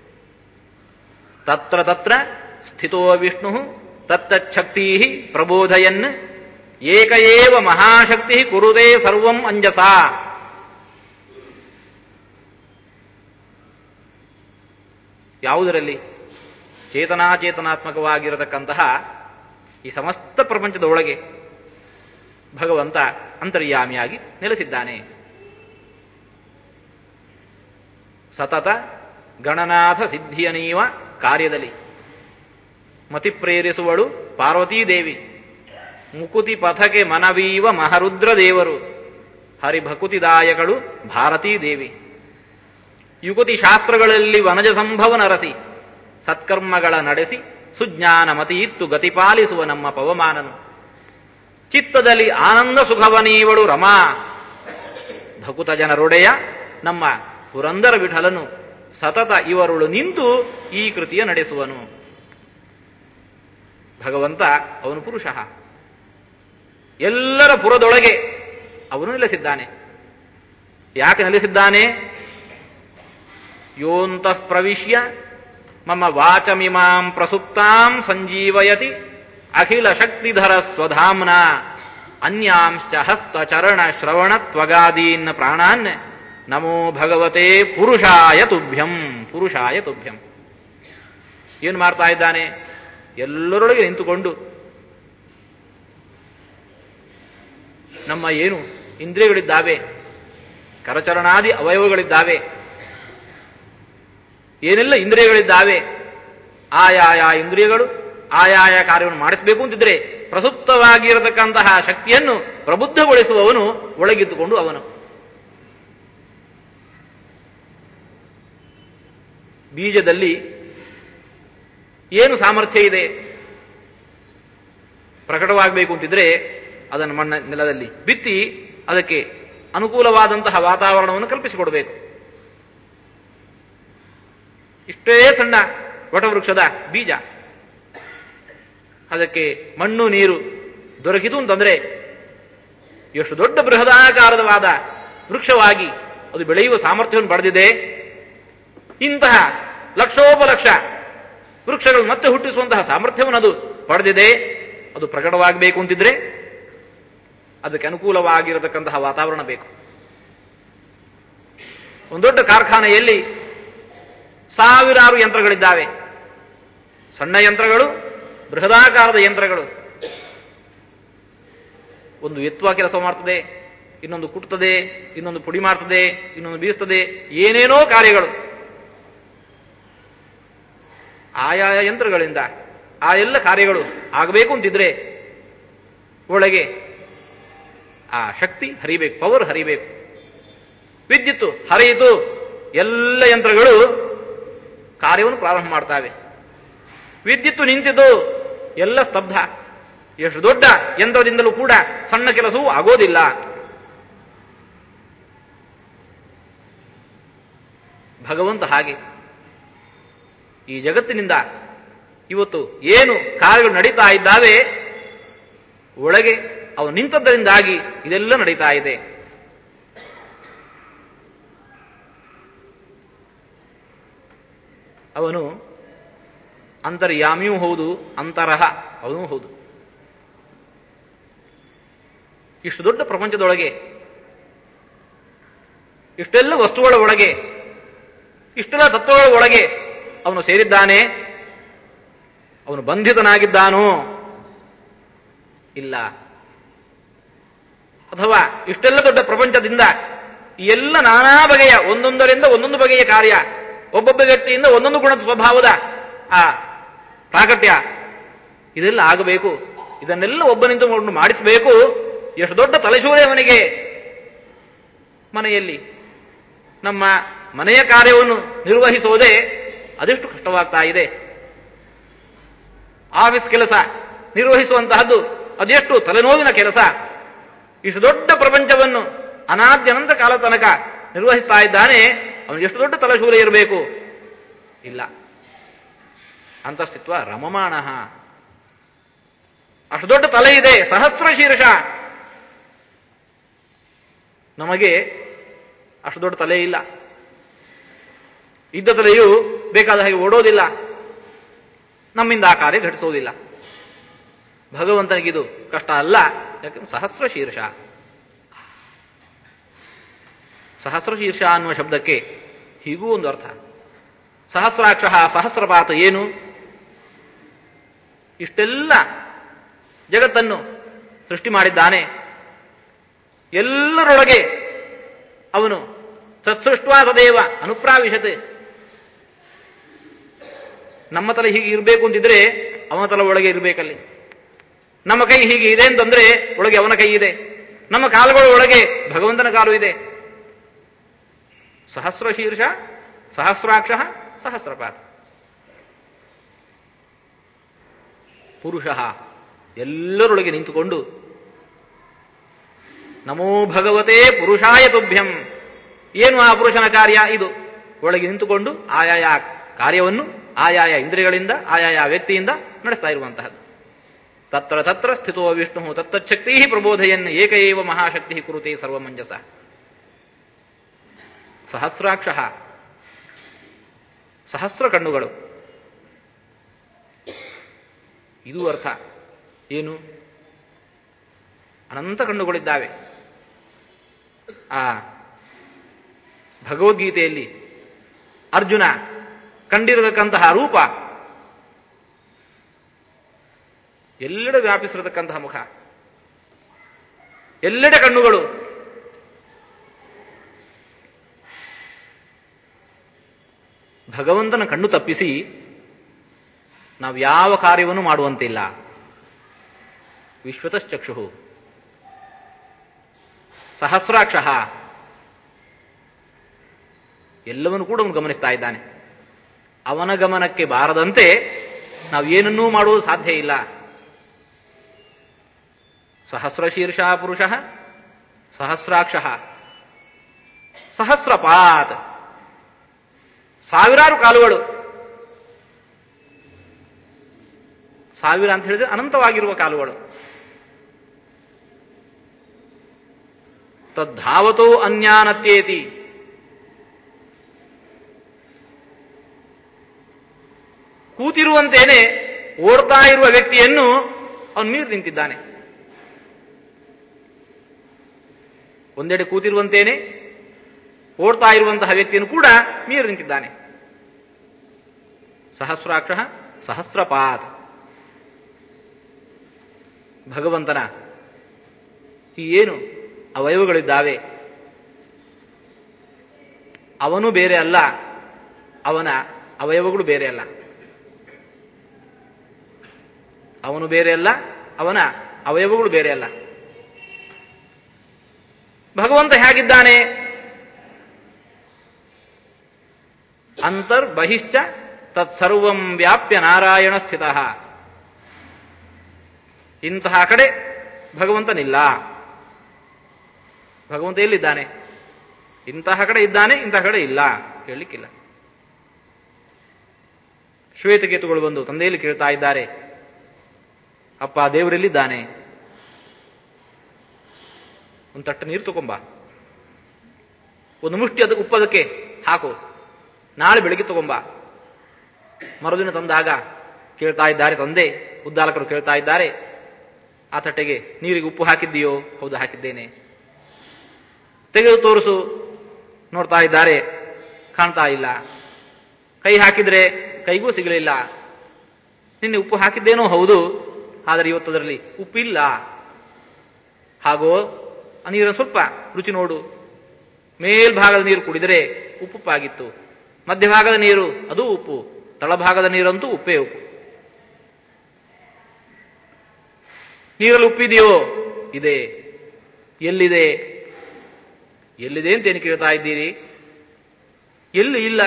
ತತ್ರ ತತ್ರ ಸ್ಥಿತೋ ವಿಷ್ಣು ತತ್ತಚ್ಛಕ್ತಿ ಪ್ರಬೋಧಯನ್ ಏಕ ಏವ ಮಹಾಶಕ್ತಿ ಕುರುದೇ ಸರ್ವಂ ಅಂಜಸ ಯಾವುದರಲ್ಲಿ ಚೇತನಾಚೇತನಾತ್ಮಕವಾಗಿರತಕ್ಕಂತಹ ಈ ಸಮಸ್ತ ಪ್ರಪಂಚದ ಒಳಗೆ ಭಗವಂತ ಅಂತರ್ಯಾಮಿಯಾಗಿ ನೆಲೆಸಿದ್ದಾನೆ ಸತತ ಗಣನಾಥ ಸಿದ್ಧಿಯನೀವ ಕಾರ್ಯದಲ್ಲಿ ಮತಿ ಪ್ರೇರಿಸುವಳು ಪಾರ್ವತೀದೇವಿ ಮುಕುತಿ ಪಥಕ್ಕೆ ಮನವೀವ ಮಹರುದ್ರ ದೇವರು ಹರಿಭಕುತಿದಾಯಕಳು ಭಾರತೀ ದೇವಿ ಯುಕುತಿ ಶಾಸ್ತ್ರಗಳಲ್ಲಿ ವನಜ ಸಂಭವನರಸಿ ಸತ್ಕರ್ಮಗಳ ನಡೆಸಿ ಸುಜ್ಞಾನ ಮತಿಯಿತ್ತು ಗತಿಪಾಲಿಸುವ ನಮ್ಮ ಪವಮಾನನು ಚಿತ್ತದಲ್ಲಿ ಆನಂದ ಸುಖವನೀವಳು ರಮಾ ಭಕುತ ಜನರೊಡೆಯ ನಮ್ಮ ಪುರಂದರ ವಿಠಲನು ಸತತ ಇವರುಳು ನಿಂತು ಈ ಕೃತಿಯ ನಡೆಸುವನು ಭಗವಂತ ಅವನು ಪುರುಷ ಎಲ್ಲರ ಪುರದೊಳಗೆ ಅವನು ನೆಲೆಸಿದ್ದಾನೆ ಯಾಕೆ ನೆಲೆಸಿದ್ದಾನೆ ಯೋಂತಃ ಪ್ರವಿಶ್ಯ ಮಮ ವಾಚಮಿಮಾಂ ಪ್ರಸುಪ್ತಾಂ ಸಂಜೀವಯತಿ ಅಖಿಲ ಶಕ್ತಿಧರ ಸ್ವಧಾಮ್ನ ಅನ್ಯಾಂಶ್ಚ ಹಸ್ತಚರಣ ಶ್ರವಣ ತ್ವಗಾದೀನ್ ಪ್ರಾಣಾನ್ ನಮೋ ಭಗವತೆ ಪುರುಷಾಯ ತುಭ್ಯಂ ಪುರುಷಾಯ ತುಭ್ಯಂ ಏನು ಮಾಡ್ತಾ ಇದ್ದಾನೆ ಎಲ್ಲರೊಳಗೆ ನಿಂತುಕೊಂಡು ನಮ್ಮ ಏನು ಇಂದ್ರಿಯಗಳಿದ್ದಾವೆ ಕರಚರಣಾದಿ ಅವಯವಗಳಿದ್ದಾವೆ ಏನೆಲ್ಲ ಇಂದ್ರಿಯಗಳಿದ್ದಾವೆ ಆಯಾಯ ಇಂದ್ರಿಯಗಳು ಆಯಾಯ ಕಾರ್ಯವನ್ನು ಮಾಡಿಸಬೇಕು ಅಂತಿದ್ರೆ ಪ್ರಸುಪ್ತವಾಗಿರತಕ್ಕಂತಹ ಶಕ್ತಿಯನ್ನು ಪ್ರಬುದ್ಧಗೊಳಿಸುವವನು ಒಳಗಿದ್ದುಕೊಂಡು ಅವನು ಬೀಜದಲ್ಲಿ ಏನು ಸಾಮರ್ಥ್ಯ ಇದೆ ಪ್ರಕಟವಾಗಬೇಕು ಅಂತಿದ್ರೆ ಅದನ್ನು ಮಣ್ಣ ನೆಲದಲ್ಲಿ ಬಿತ್ತಿ ಅದಕ್ಕೆ ಅನುಕೂಲವಾದಂತಹ ವಾತಾವರಣವನ್ನು ಕಲ್ಪಿಸಿಕೊಡಬೇಕು ಇಷ್ಟೇ ಸಣ್ಣ ವಟವೃಕ್ಷದ ಬೀಜ ಅದಕ್ಕೆ ಮಣ್ಣು ನೀರು ದೊರಕಿತು ಅಂತಂದ್ರೆ ಎಷ್ಟು ದೊಡ್ಡ ಬೃಹದಾಕಾರವಾದ ವೃಕ್ಷವಾಗಿ ಅದು ಬೆಳೆಯುವ ಸಾಮರ್ಥ್ಯವನ್ನು ಪಡೆದಿದೆ ಇಂತಹ ಲಕ್ಷೋಪಲಕ್ಷ ವೃಕ್ಷಗಳು ಮತ್ತೆ ಹುಟ್ಟಿಸುವಂತಹ ಸಾಮರ್ಥ್ಯವನ್ನು ಅದು ಪಡೆದಿದೆ ಅದು ಪ್ರಕಟವಾಗಬೇಕು ಅಂತಿದ್ರೆ ಅದಕ್ಕೆ ಅನುಕೂಲವಾಗಿರತಕ್ಕಂತಹ ವಾತಾವರಣ ಬೇಕು ಒಂದು ದೊಡ್ಡ ಕಾರ್ಖಾನೆಯಲ್ಲಿ ಸಾವಿರಾರು ಯಂತ್ರಗಳಿದ್ದಾವೆ ಸಣ್ಣ ಯಂತ್ರಗಳು ಬೃಹದಾಕಾರದ ಯಂತ್ರಗಳು ಒಂದು ಎತ್ತುವ ಕೆಲಸ ಮಾಡ್ತದೆ ಇನ್ನೊಂದು ಕುಟ್ತದೆ ಇನ್ನೊಂದು ಪುಡಿ ಮಾಡ್ತದೆ ಇನ್ನೊಂದು ಬೀಸ್ತದೆ ಏನೇನೋ ಕಾರ್ಯಗಳು ಆಯಾಯ ಯಂತ್ರಗಳಿಂದ ಆ ಎಲ್ಲ ಕಾರ್ಯಗಳು ಆಗಬೇಕು ಅಂತಿದ್ರೆ ಒಳಗೆ ಆ ಶಕ್ತಿ ಹರಿಬೇಕು ಪವರ್ ಹರಿಬೇಕು ವಿದ್ಯುತ್ತು ಹರಿಯಿತು ಎಲ್ಲ ಯಂತ್ರಗಳು ಕಾರ್ಯವನ್ನು ಪ್ರಾರಂಭ ಮಾಡ್ತಾವೆ ವಿದ್ಯುತ್ತು ನಿಂತಿದ್ದು ಎಲ್ಲ ಸ್ತಬ್ಧ ಎಷ್ಟು ದೊಡ್ಡ ಯಂತ್ರದಿಂದಲೂ ಕೂಡ ಸಣ್ಣ ಕೆಲಸವೂ ಆಗೋದಿಲ್ಲ ಭಗವಂತ ಹಾಗೆ ಈ ಜಗತ್ತಿನಿಂದ ಇವತ್ತು ಏನು ಕಾರ್ಯಗಳು ನಡೀತಾ ಇದ್ದಾವೆ ಒಳಗೆ ಅವನು ನಿಂತದ್ದರಿಂದಾಗಿ ಇದೆಲ್ಲ ನಡೀತಾ ಇದೆ ಅವನು ಅಂತರ್ಯಾಮಿಯೂ ಹೌದು ಅಂತರಹ ಅವನೂ ಹೌದು ಇಷ್ಟು ದೊಡ್ಡ ಪ್ರಪಂಚದೊಳಗೆ ಇಷ್ಟೆಲ್ಲ ವಸ್ತುಗಳ ಒಳಗೆ ಇಷ್ಟೆಲ್ಲ ತತ್ವಗಳ ಒಳಗೆ ಅವನು ಸೇರಿದ್ದಾನೆ ಅವನು ಬಂಧಿತನಾಗಿದ್ದಾನೋ ಇಲ್ಲ ಅಥವಾ ಇಷ್ಟೆಲ್ಲ ದೊಡ್ಡ ಪ್ರಪಂಚದಿಂದ ಈ ಎಲ್ಲ ನಾನಾ ಬಗೆಯ ಒಂದೊಂದರಿಂದ ಒಂದೊಂದು ಬಗೆಯ ಕಾರ್ಯ ಒಬ್ಬೊಬ್ಬ ವ್ಯಕ್ತಿಯಿಂದ ಒಂದೊಂದು ಗುಣದ ಸ್ವಭಾವದ ಆ ಪ್ರಾಕಟ್ಯ ಇದೆಲ್ಲ ಆಗಬೇಕು ಇದನ್ನೆಲ್ಲ ಒಬ್ಬನಿಂದ ಮಾಡಿಸಬೇಕು ಎಷ್ಟು ದೊಡ್ಡ ತಲೆಶೂರೆ ಅವನಿಗೆ ಮನೆಯಲ್ಲಿ ನಮ್ಮ ಮನೆಯ ಕಾರ್ಯವನ್ನು ನಿರ್ವಹಿಸುವುದೇ ಅದೆಷ್ಟು ಕಷ್ಟವಾಗ್ತಾ ಇದೆ ಆಫೀಸ್ ಕೆಲಸ ನಿರ್ವಹಿಸುವಂತಹದ್ದು ಅದೆಷ್ಟು ತಲೆನೋವಿನ ಕೆಲಸ ಇಷ್ಟು ದೊಡ್ಡ ಪ್ರಪಂಚವನ್ನು ಅನಾದ್ಯನಂತ ಕಾಲ ತನಕ ನಿರ್ವಹಿಸ್ತಾ ಇದ್ದಾನೆ ಅವನು ಎಷ್ಟು ದೊಡ್ಡ ತಲೆಶೂಲೆ ಇರಬೇಕು ಇಲ್ಲ ಅಂತಸ್ತಿತ್ವ ರಮಮಾಣ ಅಷ್ಟು ದೊಡ್ಡ ತಲೆ ಇದೆ ಸಹಸ್ರ ಶೀರ್ಷ ನಮಗೆ ಅಷ್ಟು ದೊಡ್ಡ ತಲೆ ಇಲ್ಲ ಇದ್ದ ತಲೆಯು ಬೇಕಾದ ಹಾಗೆ ಓಡೋದಿಲ್ಲ ನಮ್ಮಿಂದ ಆ ಕಾರ್ಯ ಘಟಿಸೋದಿಲ್ಲ ಭಗವಂತನಿಗಿದು ಕಷ್ಟ ಅಲ್ಲ ಯಾಕಂದ್ರೆ ಸಹಸ್ರ ಶೀರ್ಷ ಸಹಸ್ರ ಶೀರ್ಷ ಅನ್ನುವ ಶಬ್ದಕ್ಕೆ ಹೀಗೂ ಒಂದು ಅರ್ಥ ಸಹಸ್ರಾಕ್ಷ ಸಹಸ್ರಪಾತ ಏನು ಇಷ್ಟೆಲ್ಲ ಜಗತ್ತನ್ನು ಸೃಷ್ಟಿ ಮಾಡಿದ್ದಾನೆ ಎಲ್ಲರೊಳಗೆ ಅವನು ತತ್ಸೃಷ್ಟ್ವಾ ತದೇವ ಅನುಪ್ರಾವಿಶತೆ ನಮ್ಮ ತಲೆ ಹೀಗೆ ಇರಬೇಕು ಅಂತಿದ್ರೆ ಅವನ ತಲೆ ಒಳಗೆ ಇರಬೇಕಲ್ಲಿ ನಮ್ಮ ಕೈ ಹೀಗೆ ಇದೆ ಅಂತಂದ್ರೆ ಒಳಗೆ ಅವನ ಕೈ ಇದೆ ನಮ್ಮ ಕಾಲುಗಳ ಒಳಗೆ ಭಗವಂತನ ಕಾಲು ಇದೆ ಸಹಸ್ರ ಶೀರ್ಷ ಸಹಸ್ರಾಕ್ಷ ಸಹಸ್ರಪಾತ ಪುರುಷ ಎಲ್ಲರೊಳಗೆ ನಿಂತುಕೊಂಡು ನಮೋ ಭಗವತೆ ಪುರುಷಾಯ ತುಭ್ಯಂ ಏನು ಆ ಪುರುಷನ ಕಾರ್ಯ ಇದು ಒಳಗೆ ನಿಂತುಕೊಂಡು ಆಯಾಯ ಕಾರ್ಯವನ್ನು ಆಯಾಯ ಇಂದ್ರಿಯಗಳಿಂದ ಆಯಾಯ ವ್ಯಕ್ತಿಯಿಂದ ನಡೆಸ್ತಾ ಇರುವಂತಹದ್ದು ತತ್ರ ತತ್ರ ಸ್ಥಿತೋ ವಿಷ್ಣು ತತ್ತಚ್ಛಕ್ತಿ ಪ್ರಬೋಧಯನ್ ಏಕಏವ ಮಹಾಶಕ್ತಿ ಕುರುತೆ ಸರ್ವಮಂಜಸ ಸಹಸ್ರಾಕ್ಷ ಸಹಸ್ರ ಕಣ್ಣುಗಳು ಇದು ಅರ್ಥ ಏನು ಅನಂತ ಕಣ್ಣುಗಳಿದ್ದಾವೆ ಆ ಭಗವದ್ಗೀತೆಯಲ್ಲಿ ಅರ್ಜುನ ಕಂಡಿರತಕ್ಕಂತಹ ರೂಪ ಎಲ್ಲೆಡೆ ವ್ಯಾಪಿಸಿರತಕ್ಕಂತಹ ಮುಖ ಎಲ್ಲೆಡೆ ಕಣ್ಣುಗಳು ಭಗವಂತನ ಕಣ್ಣು ತಪ್ಪಿಸಿ ನಾವು ಯಾವ ಕಾರ್ಯವನ್ನು ಮಾಡುವಂತಿಲ್ಲ ವಿಶ್ವತಶ್ಚಕ್ಷು ಸಹಸ್ರಾಕ್ಷ ಎಲ್ಲವನ್ನು ಕೂಡ ಅವನು ಗಮನಿಸ್ತಾ ಇದ್ದಾನೆ ಅವನ ಗಮನಕ್ಕೆ ಬಾರದಂತೆ ನಾವು ಏನನ್ನೂ ಮಾಡುವುದು ಸಾಧ್ಯ ಇಲ್ಲ ಸಹಸ್ರಶೀರ್ಷ ಪುರುಷ ಸಹಸ್ರಾಕ್ಷ ಸಹಸ್ರಪಾತ್ ಸಾವಿರಾರು ಕಾಲುಗಳು ಸಾವಿರ ಅಂತ ಹೇಳಿದ್ರೆ ಅನಂತವಾಗಿರುವ ಕಾಲುಗಳು ತದ್ಧಾವತೋ ಅನ್ಯಾನತ್ಯೇತಿ ಕೂತಿರುವಂತೇನೆ ಓಡ್ತಾ ಇರುವ ವ್ಯಕ್ತಿಯನ್ನು ಅವನು ಮೀರಿ ನಿಂತಿದ್ದಾನೆ ಒಂದೆಡೆ ಕೂತಿರುವಂತೇನೆ ಓಡ್ತಾ ಇರುವಂತಹ ವ್ಯಕ್ತಿಯನ್ನು ಕೂಡ ಮೀರಿ ನಿಂತಿದ್ದಾನೆ ಸಹಸ್ರಾಕ್ಷ ಸಹಸ್ರಪಾತ್ ಭಗವಂತನ ಈ ಏನು ಅವಯವಗಳಿದ್ದಾವೆ ಅವನು ಬೇರೆ ಅಲ್ಲ ಅವನ ಅವಯವಗಳು ಬೇರೆ ಅಲ್ಲ ಅವನು ಬೇರೆ ಅಲ್ಲ ಅವನ ಅವಯವಗಳು ಬೇರೆ ಅಲ್ಲ ಭಗವಂತ ಹೇಗಿದ್ದಾನೆ ಅಂತರ್ ಬಹಿಶ್ಚ ತತ್ಸರ್ವಂ ವ್ಯಾಪ್ಯ ನಾರಾಯಣ ಸ್ಥಿತ ಇಂತಹ ಕಡೆ ಭಗವಂತನಿಲ್ಲ ಭಗವಂತ ಎಲ್ಲಿದ್ದಾನೆ ಇಂತಹ ಕಡೆ ಇದ್ದಾನೆ ಇಂತಹ ಕಡೆ ಇಲ್ಲ ಹೇಳಲಿಕ್ಕಿಲ್ಲ ಶ್ವೇತಕೇತುಗಳು ಬಂದು ತಂದೆಯಲ್ಲಿ ಕೇಳ್ತಾ ಇದ್ದಾರೆ ಅಪ್ಪ ದೇವರೆಲ್ಲಿದ್ದಾನೆ ಒಂದು ತಟ್ಟು ನೀರು ತಗೊಂಬ ಒಂದು ಮುಷ್ಟಿ ಅದಕ್ಕೆ ಉಪ್ಪದಕ್ಕೆ ಹಾಕು ನಾಳೆ ಬೆಳಿಗ್ಗೆ ತಗೊಂಬ ಮರುದಿನ ತಂದಾಗ ಕೇಳ್ತಾ ಇದ್ದಾರೆ ತಂದೆ ಉದ್ದಾಲಕರು ಕೇಳ್ತಾ ಇದ್ದಾರೆ ಆ ತಟ್ಟೆಗೆ ನೀರಿಗೆ ಉಪ್ಪು ಹಾಕಿದ್ದೀಯೋ ಹೌದು ಹಾಕಿದ್ದೇನೆ ತೆಗೆದು ತೋರಿಸು ನೋಡ್ತಾ ಇದ್ದಾರೆ ಕಾಣ್ತಾ ಇಲ್ಲ ಕೈ ಹಾಕಿದ್ರೆ ಕೈಗೂ ಸಿಗಲಿಲ್ಲ ನಿನ್ನೆ ಉಪ್ಪು ಹಾಕಿದ್ದೇನೋ ಹೌದು ಆದರೆ ಇವತ್ತದರಲ್ಲಿ ಉಪ್ಪಿಲ್ಲ ಹಾಗೋ ಆ ನೀರನ್ನು ಸ್ವಲ್ಪ ರುಚಿ ನೋಡು ಮೇಲ್ಭಾಗದ ನೀರು ಕುಡಿದರೆ ಉಪ್ಪುಪ್ಪಾಗಿತ್ತು ಮಧ್ಯಭಾಗದ ನೀರು ಅದು ಉಪ್ಪು ತಳಭಾಗದ ನೀರಂತೂ ಉಪ್ಪೇ ಉಪ್ಪು ನೀರಲ್ಲಿ ಉಪ್ಪಿದೆಯೋ ಇದೆ ಎಲ್ಲಿದೆ ಎಲ್ಲಿದೆ ಅಂತ ಏನು ಕೇಳ್ತಾ ಇದ್ದೀರಿ ಎಲ್ಲಿ ಇಲ್ಲ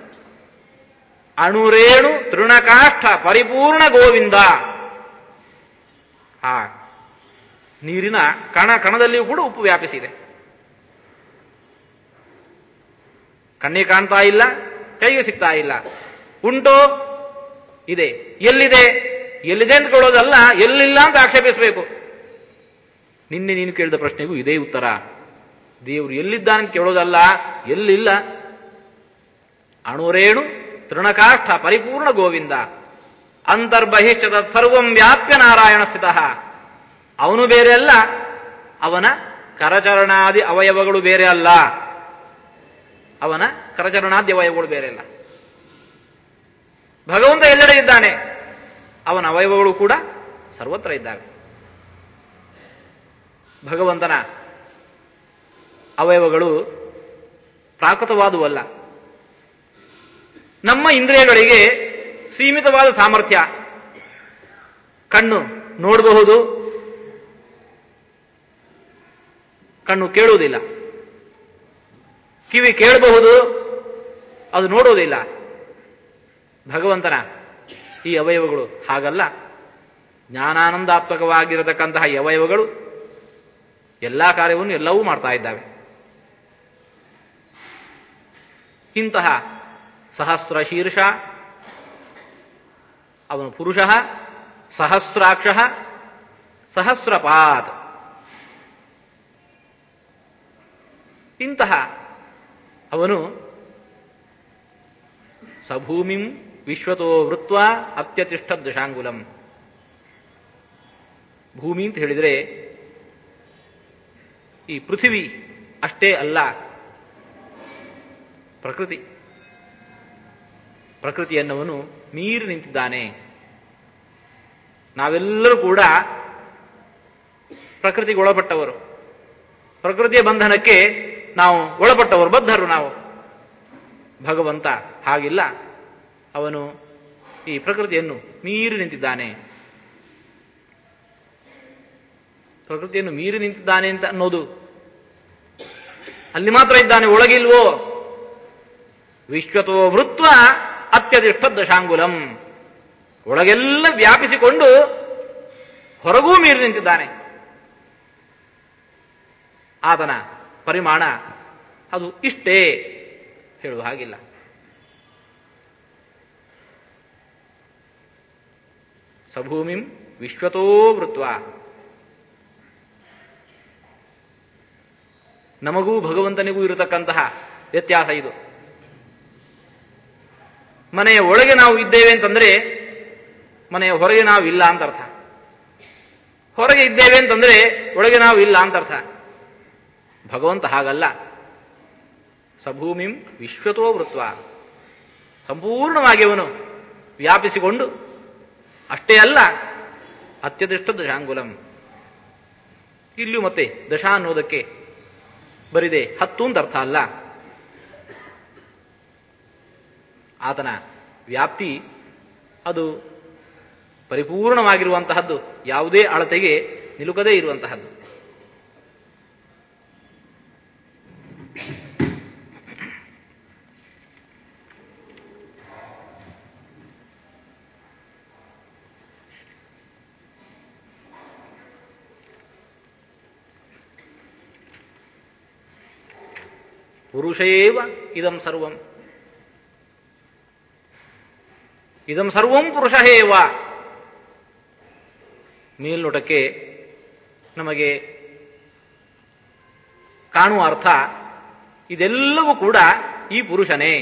ಅಣುರೇಣು ತೃಣಕಾಷ್ಠ ಪರಿಪೂರ್ಣ ಗೋವಿಂದ ಆ ನೀರಿನ ಕಣ ಕಣದಲ್ಲಿಯೂ ಕೂಡ ಉಪ್ಪು ವ್ಯಾಪಿಸಿದೆ ಕಣ್ಣಿಗೆ ಕಾಣ್ತಾ ಇಲ್ಲ ಕೈಗೆ ಸಿಗ್ತಾ ಇಲ್ಲ ಉಂಟೋ ಇದೆ ಎಲ್ಲಿದೆ ಎಲ್ಲಿದೆ ಅಂತ ಕೇಳೋದಲ್ಲ ಎಲ್ಲಿಲ್ಲ ಅಂತ ಆಕ್ಷೇಪಿಸಬೇಕು ನಿನ್ನೆ ನೀನು ಕೇಳಿದ ಪ್ರಶ್ನೆಗೂ ಇದೇ ಉತ್ತರ ದೇವರು ಎಲ್ಲಿದ್ದಾನೆ ಅಂತ ಕೇಳೋದಲ್ಲ ಎಲ್ಲಿಲ್ಲ ಅಣುರೇಣು ತೃಣಕಾಷ್ಠ ಪರಿಪೂರ್ಣ ಗೋವಿಂದ ಅಂತರ್ಬಹಿಷ್ಠದ ಸರ್ವಂ ವ್ಯಾಪ್ಯ ನಾರಾಯಣ ಸ್ಥಿತ ಅವನು ಬೇರೆ ಅಲ್ಲ ಅವನ ಕರಚರಣಾದಿ ಅವಯವಗಳು ಬೇರೆ ಅಲ್ಲ ಅವನ ಕರಚರಣಾದಿ ಅವಯವಗಳು ಬೇರೆ ಅಲ್ಲ ಭಗವಂತ ಎಲ್ಲೆಡೆ ಇದ್ದಾನೆ ಅವನ ಅವಯವಗಳು ಕೂಡ ಸರ್ವತ್ರ ಇದ್ದಾವೆ ಭಗವಂತನ ಅವಯವಗಳು ಪ್ರಾಕೃತವಾದುವಲ್ಲ ನಮ್ಮ ಇಂದ್ರಿಯಗಳಿಗೆ ಸೀಮಿತವಾದ ಸಾಮರ್ಥ್ಯ ಕಣ್ಣು ನೋಡಬಹುದು ಕಣ್ಣು ಕೇಳುವುದಿಲ್ಲ ಕಿವಿ ಕೇಳಬಹುದು ಅದು ನೋಡುವುದಿಲ್ಲ ಭಗವಂತನ ಈ ಅವಯವಗಳು ಹಾಗಲ್ಲ ಜ್ಞಾನಾನಂದಾತ್ಮಕವಾಗಿರತಕ್ಕಂತಹ ಈ ಅವಯವಗಳು ಎಲ್ಲಾ ಕಾರ್ಯವನ್ನು ಎಲ್ಲವೂ ಮಾಡ್ತಾ ಇದ್ದಾವೆ ಇಂತಹ ಸಹಸ್ರ ಶೀರ್ಷ ಅವನು ಪುರುಷ ಸಹಸ್ರಾಕ್ಷ ಸಹಸ್ರಪಾತ್ ಇಂತಹ ಅವನು ಸಭೂಮಿಂ ವಿಶ್ವತೋ ವೃತ್ವ ಅತ್ಯತಿಷ್ಠ ದಶಾಂಗುಲಂ ಭೂಮಿ ಅಂತ ಹೇಳಿದರೆ ಈ ಪೃಥಿವಿ ಅಷ್ಟೇ ಅಲ್ಲ ಪ್ರಕೃತಿ ಪ್ರಕೃತಿಯನ್ನವನು ಮೀರಿ ನಿಂತಿದ್ದಾನೆ ನಾವೆಲ್ಲರೂ ಕೂಡ ಪ್ರಕೃತಿಗೆ ಒಳಪಟ್ಟವರು ಪ್ರಕೃತಿಯ ಬಂಧನಕ್ಕೆ ನಾವು ಒಳಪಟ್ಟವರು ಬದ್ಧರು ನಾವು ಭಗವಂತ ಹಾಗಿಲ್ಲ ಅವನು ಈ ಪ್ರಕೃತಿಯನ್ನು ಮೀರಿ ನಿಂತಿದ್ದಾನೆ ಪ್ರಕೃತಿಯನ್ನು ಮೀರಿ ನಿಂತಿದ್ದಾನೆ ಅಂತ ಅನ್ನೋದು ಅಲ್ಲಿ ಮಾತ್ರ ಇದ್ದಾನೆ ಒಳಗಿಲ್ವೋ ವಿಶ್ವತೋ ವೃತ್ವ ಅತ್ಯಧಿಷ್ಠ ದಶಾಂಗುಲಂ ಒಳಗೆಲ್ಲ ವ್ಯಾಪಿಸಿಕೊಂಡು ಹೊರಗೂ ಮೀರಿ ನಿಂತಿದ್ದಾನೆ ಆತನ ಪರಿಮಾಣ ಅದು ಇಷ್ಟೇ ಹೇಳುವ ಹಾಗಿಲ್ಲ ಸಭೂಮಿಂ ವಿಶ್ವತೋ ವೃತ್ವ ನಮಗೂ ಭಗವಂತನಿಗೂ ಇರತಕ್ಕಂತಹ ವ್ಯತ್ಯಾಸ ಇದು ಮನೆಯ ಒಳಗೆ ನಾವು ಇದ್ದೇವೆ ಅಂತಂದ್ರೆ ಮನೆಯ ಹೊರಗೆ ನಾವು ಇಲ್ಲ ಅಂತ ಅರ್ಥ ಹೊರಗೆ ಇದ್ದೇವೆ ಅಂತಂದ್ರೆ ಒಳಗೆ ನಾವು ಇಲ್ಲ ಅಂತ ಅರ್ಥ ಭಗವಂತ ಹಾಗಲ್ಲ ಸಭೂಮಿಂ ವಿಶ್ವತೋ ವೃತ್ವ ಸಂಪೂರ್ಣವಾಗಿ ಅವನು ವ್ಯಾಪಿಸಿಕೊಂಡು ಅಷ್ಟೇ ಅಲ್ಲ ಅತ್ಯದಿಷ್ಟ ದಶಾಂಗುಲಂ ಇಲ್ಲೂ ಮತ್ತೆ ದಶ ಅನ್ನೋದಕ್ಕೆ ಬರಿದೆ ಹತ್ತು ಅಂತ ಅರ್ಥ ಅಲ್ಲ ಆತನ ವ್ಯಾಪ್ತಿ ಅದು ಪರಿಪೂರ್ಣವಾಗಿರುವಂತಹದ್ದು ಯಾವುದೇ ಅಳತೆಗೆ ನಿಲುಕದೇ ಇರುವಂತಹದ್ದು ಪುರುಷೇವ ಇದಂ ಸರ್ವಂ ಇದಂ ಸರ್ವಂ ಪುರುಷೇವ ಮೇಲ್ನೋಟಕ್ಕೆ ನಮಗೆ ಕಾಣುವ ಅರ್ಥ ಇದೆಲ್ಲವೂ ಕೂಡ ಈ ಪುರುಷನೇ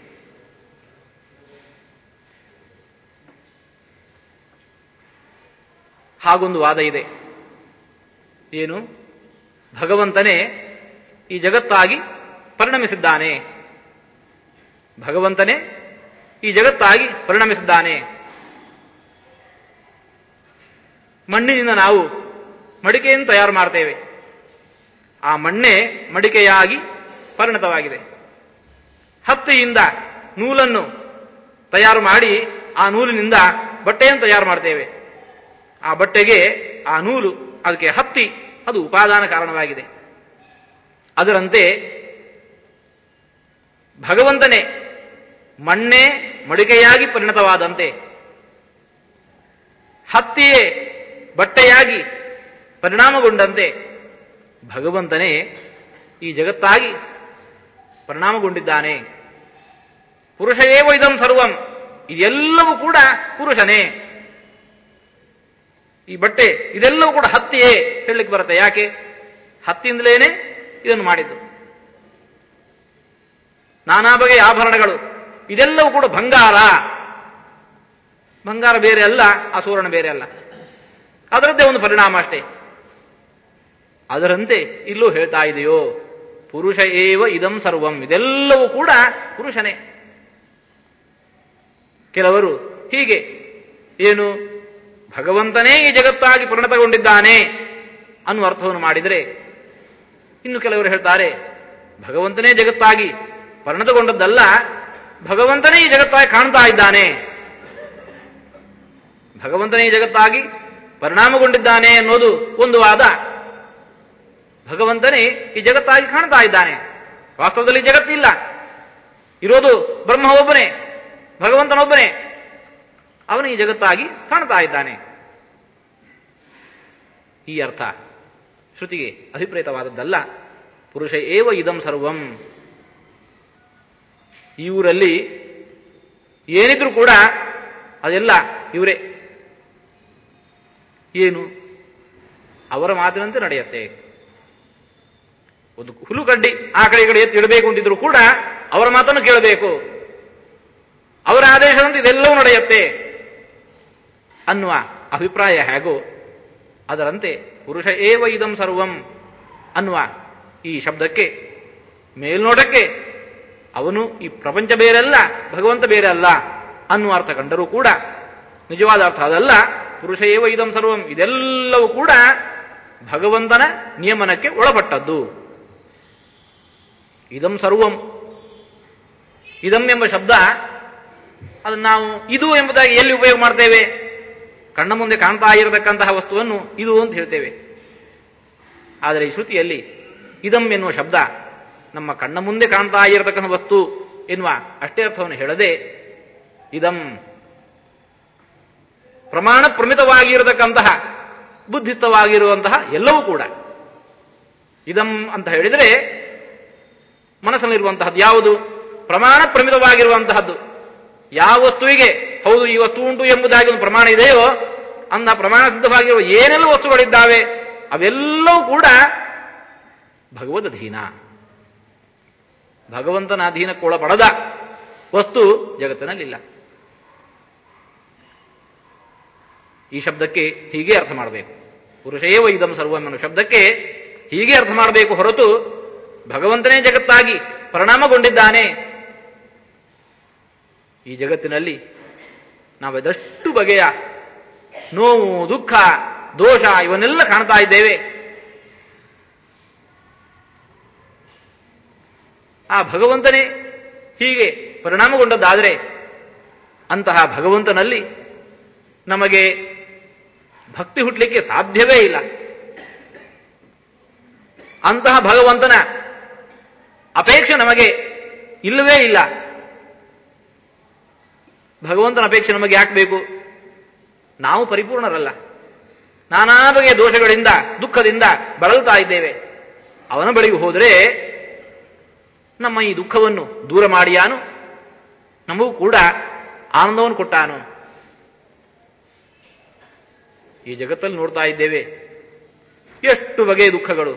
ಹಾಗೊಂದು ವಾದ ಇದೆ ಏನು ಭಗವಂತನೇ ಈ ಜಗತ್ತಾಗಿ ಪರಿಣಮಿಸಿದ್ದಾನೆ ಭಗವಂತನೇ ಈ ಜಗತ್ತಾಗಿ ಪರಿಣಮಿಸಿದ್ದಾನೆ ಮಣ್ಣಿನಿಂದ ನಾವು ಮಡಿಕೆಯನ್ನು ತಯಾರು ಮಾಡ್ತೇವೆ ಆ ಮಣ್ಣೆ ಮಡಿಕೆಯಾಗಿ ಪರಿಣತವಾಗಿದೆ ಹತ್ತಿಯಿಂದ ನೂಲನ್ನು ತಯಾರು ಮಾಡಿ ಆ ನೂಲಿನಿಂದ ಬಟ್ಟೆಯನ್ನು ತಯಾರು ಮಾಡ್ತೇವೆ ಆ ಬಟ್ಟೆಗೆ ಆ ನೂಲು ಅದಕ್ಕೆ ಹತ್ತಿ ಅದು ಉಪಾದಾನ ಕಾರಣವಾಗಿದೆ ಅದರಂತೆ ಭಗವಂತನೇ ಮಣ್ಣೆ ಮಡಿಕೆಯಾಗಿ ಪರಿಣತವಾದಂತೆ ಹತ್ತಿಯೇ ಬಟ್ಟೆಯಾಗಿ ಪರಿಣಾಮಗೊಂಡಂತೆ ಭಗವಂತನೇ ಈ ಜಗತ್ತಾಗಿ ಪರಿಣಾಮಗೊಂಡಿದ್ದಾನೆ ಪುರುಷಯೇವ ಇದಂ ಸರ್ವಂ ಇದೆಲ್ಲವೂ ಕೂಡ ಪುರುಷನೇ ಈ ಬಟ್ಟೆ ಇದೆಲ್ಲವೂ ಕೂಡ ಹತ್ತಿಯೇ ಹೇಳಲಿಕ್ಕೆ ಬರುತ್ತೆ ಯಾಕೆ ಹತ್ತಿಯಿಂದಲೇನೆ ಇದನ್ನು ಮಾಡಿದ್ದು ನಾನಾ ಬಗೆಯ ಆಭರಣಗಳು ಇದೆಲ್ಲವೂ ಕೂಡ ಬಂಗಾರ ಬಂಗಾರ ಬೇರೆ ಅಲ್ಲ ಆ ಸುವರ್ಣ ಬೇರೆ ಅಲ್ಲ ಅದರದ್ದೇ ಒಂದು ಪರಿಣಾಮ ಅಷ್ಟೇ ಅದರಂತೆ ಇಲ್ಲೂ ಹೇಳ್ತಾ ಇದೆಯೋ ಪುರುಷ ಏವ ಇದಂ ಸರ್ವಂ ಇದೆಲ್ಲವೂ ಕೂಡ ಪುರುಷನೇ ಕೆಲವರು ಹೀಗೆ ಏನು ಭಗವಂತನೇ ಈ ಜಗತ್ತಾಗಿ ಪರಿಣತಗೊಂಡಿದ್ದಾನೆ ಅನ್ನುವ ಅರ್ಥವನ್ನು ಮಾಡಿದರೆ ಇನ್ನು ಕೆಲವರು ಹೇಳ್ತಾರೆ ಭಗವಂತನೇ ಜಗತ್ತಾಗಿ ಪರಿಣತಗೊಂಡದ್ದಲ್ಲ ಭಗವಂತನೇ ಈ ಜಗತ್ತಾಗಿ ಕಾಣ್ತಾ ಇದ್ದಾನೆ ಭಗವಂತನೇ ಈ ಜಗತ್ತಾಗಿ ಪರಿಣಾಮಗೊಂಡಿದ್ದಾನೆ ಅನ್ನೋದು ಒಂದು ವಾದ ಭಗವಂತನೇ ಈ ಜಗತ್ತಾಗಿ ಕಾಣ್ತಾ ಇದ್ದಾನೆ ವಾಸ್ತವದಲ್ಲಿ ಜಗತ್ತಿಲ್ಲ ಇರೋದು ಬ್ರಹ್ಮ ಒಬ್ಬನೇ ಭಗವಂತನೊಬ್ಬನೇ ಅವನು ಈ ಜಗತ್ತಾಗಿ ಕಾಣ್ತಾ ಇದ್ದಾನೆ ಈ ಅರ್ಥ ಶ್ರುತಿಗೆ ಅಭಿಪ್ರೇತವಾದದ್ದಲ್ಲ ಪುರುಷ ಏವ ಇದಂ ಸರ್ವಂ ಇವರಲ್ಲಿ ಏನಿದ್ರು ಕೂಡ ಅದೆಲ್ಲ ಇವರೇ ಏನು ಅವರ ಮಾತಿನಂತೆ ನಡೆಯುತ್ತೆ ಒಂದು ಹುಲುಗಡ್ಡಿ ಆ ಕಡೆ ಈ ಕಡೆ ಎತ್ತಿ ಇಡಬೇಕು ಅಂತಿದ್ರು ಕೂಡ ಅವರ ಮಾತನ್ನು ಕೇಳಬೇಕು ಅವರ ಆದೇಶದಂತೆ ಇದೆಲ್ಲವೂ ನಡೆಯುತ್ತೆ ಅನ್ನುವ ಅಭಿಪ್ರಾಯ ಹೇಗೋ ಅದರಂತೆ ಪುರುಷ ಏವ ಇದಂ ಸರ್ವಂ ಅನ್ನುವ ಈ ಶಬ್ದಕ್ಕೆ ಮೇಲ್ನೋಟಕ್ಕೆ ಅವನು ಈ ಪ್ರಪಂಚ ಬೇರೆಲ್ಲ ಭಗವಂತ ಬೇರೆ ಅಲ್ಲ ಅನ್ನುವ ಅರ್ಥ ಕಂಡರೂ ಕೂಡ ನಿಜವಾದ ಅರ್ಥ ಅದಲ್ಲ ಪುರುಷ ಏವ ಇದಂ ಸರ್ವಂ ಇದೆಲ್ಲವೂ ಕೂಡ ಭಗವಂತನ ನಿಯಮನಕ್ಕೆ ಒಳಪಟ್ಟದ್ದು ಇದಂ ಸರ್ವಂ ಇದಂ ಎಂಬ ಶಬ್ದ ಅದನ್ನು ನಾವು ಇದು ಎಂಬುದಾಗಿ ಎಲ್ಲಿ ಉಪಯೋಗ ಮಾಡ್ತೇವೆ ಕಣ್ಣ ಮುಂದೆ ಕಾಣ್ತಾ ಇರತಕ್ಕಂತಹ ವಸ್ತುವನ್ನು ಇದು ಅಂತ ಹೇಳ್ತೇವೆ ಆದರೆ ಈ ಶ್ರುತಿಯಲ್ಲಿ ಇದಂ ಎನ್ನುವ ಶಬ್ದ ನಮ್ಮ ಕಣ್ಣ ಮುಂದೆ ಕಾಣ್ತಾ ಇರತಕ್ಕಂಥ ವಸ್ತು ಎನ್ನುವ ಅಷ್ಟೇ ಅರ್ಥವನ್ನು ಹೇಳದೆ ಇದಂ ಪ್ರಮಾಣ ಪ್ರಮಿತವಾಗಿರತಕ್ಕಂತಹ ಬುದ್ಧಿಸ್ಥವಾಗಿರುವಂತಹ ಎಲ್ಲವೂ ಕೂಡ ಇದಂ ಅಂತ ಹೇಳಿದರೆ ಮನಸ್ಸಲ್ಲಿರುವಂತಹದ್ದು ಯಾವುದು ಪ್ರಮಾಣ ಪ್ರಮಿತವಾಗಿರುವಂತಹದ್ದು ಯಾವ ವಸ್ತುವಿಗೆ ಹೌದು ಈ ವಸ್ತು ಉಂಟು ಎಂಬುದಾಗಿ ಒಂದು ಪ್ರಮಾಣ ಇದೆಯೋ ಅಂದ ಪ್ರಮಾಣ ಸಿದ್ಧವಾಗಿರುವ ಏನೆಲ್ಲ ವಸ್ತುಗಳಿದ್ದಾವೆ ಅವೆಲ್ಲವೂ ಕೂಡ ಭಗವದ್ ಅಧೀನ ಭಗವಂತನ ಅಧೀನಕ್ಕೊಳಪಡದ ವಸ್ತು ಜಗತ್ತಿನಲ್ಲಿಲ್ಲ ಈ ಶಬ್ದಕ್ಕೆ ಹೀಗೆ ಅರ್ಥ ಮಾಡಬೇಕು ಪುರುಷೇವ ಇದಂ ಸರ್ವಂ ಅನ್ನೋ ಶಬ್ದಕ್ಕೆ ಹೀಗೆ ಅರ್ಥ ಮಾಡಬೇಕು ಹೊರತು ಭಗವಂತನೇ ಜಗತ್ತಾಗಿ ಪರಿಣಾಮಗೊಂಡಿದ್ದಾನೆ ಈ ಜಗತ್ತಿನಲ್ಲಿ ನಾವೆದಷ್ಟು ಬಗೆಯ ನೋವು ದುಃಖ ದೋಷ ಇವನ್ನೆಲ್ಲ ಕಾಣ್ತಾ ಇದ್ದೇವೆ ಆ ಭಗವಂತನೇ ಹೀಗೆ ಪರಿಣಾಮಗೊಂಡದ್ದಾದರೆ ಅಂತಹ ಭಗವಂತನಲ್ಲಿ ನಮಗೆ ಭಕ್ತಿ ಹುಟ್ಟಲಿಕ್ಕೆ ಸಾಧ್ಯವೇ ಇಲ್ಲ ಅಂತಹ ಭಗವಂತನ ಅಪೇಕ್ಷೆ ನಮಗೆ ಇಲ್ಲವೇ ಇಲ್ಲ ಭಗವಂತನ ಅಪೇಕ್ಷೆ ನಮಗೆ ಯಾಕೆ ಬೇಕು ನಾವು ಪರಿಪೂರ್ಣರಲ್ಲ ನಾನಾ ಬಗೆಯ ದೋಷಗಳಿಂದ ದುಃಖದಿಂದ ಬಳಲ್ತಾ ಇದ್ದೇವೆ ಅವನ ಬಳಿಗೆ ಹೋದರೆ ನಮ್ಮ ಈ ದುಃಖವನ್ನು ದೂರ ಮಾಡಿಯಾನು ನಮಗೂ ಕೂಡ ಆನಂದವನ್ನು ಕೊಟ್ಟಾನು ಈ ಜಗತ್ತಲ್ಲಿ ನೋಡ್ತಾ ಇದ್ದೇವೆ ಎಷ್ಟು ಬಗೆಯ ದುಃಖಗಳು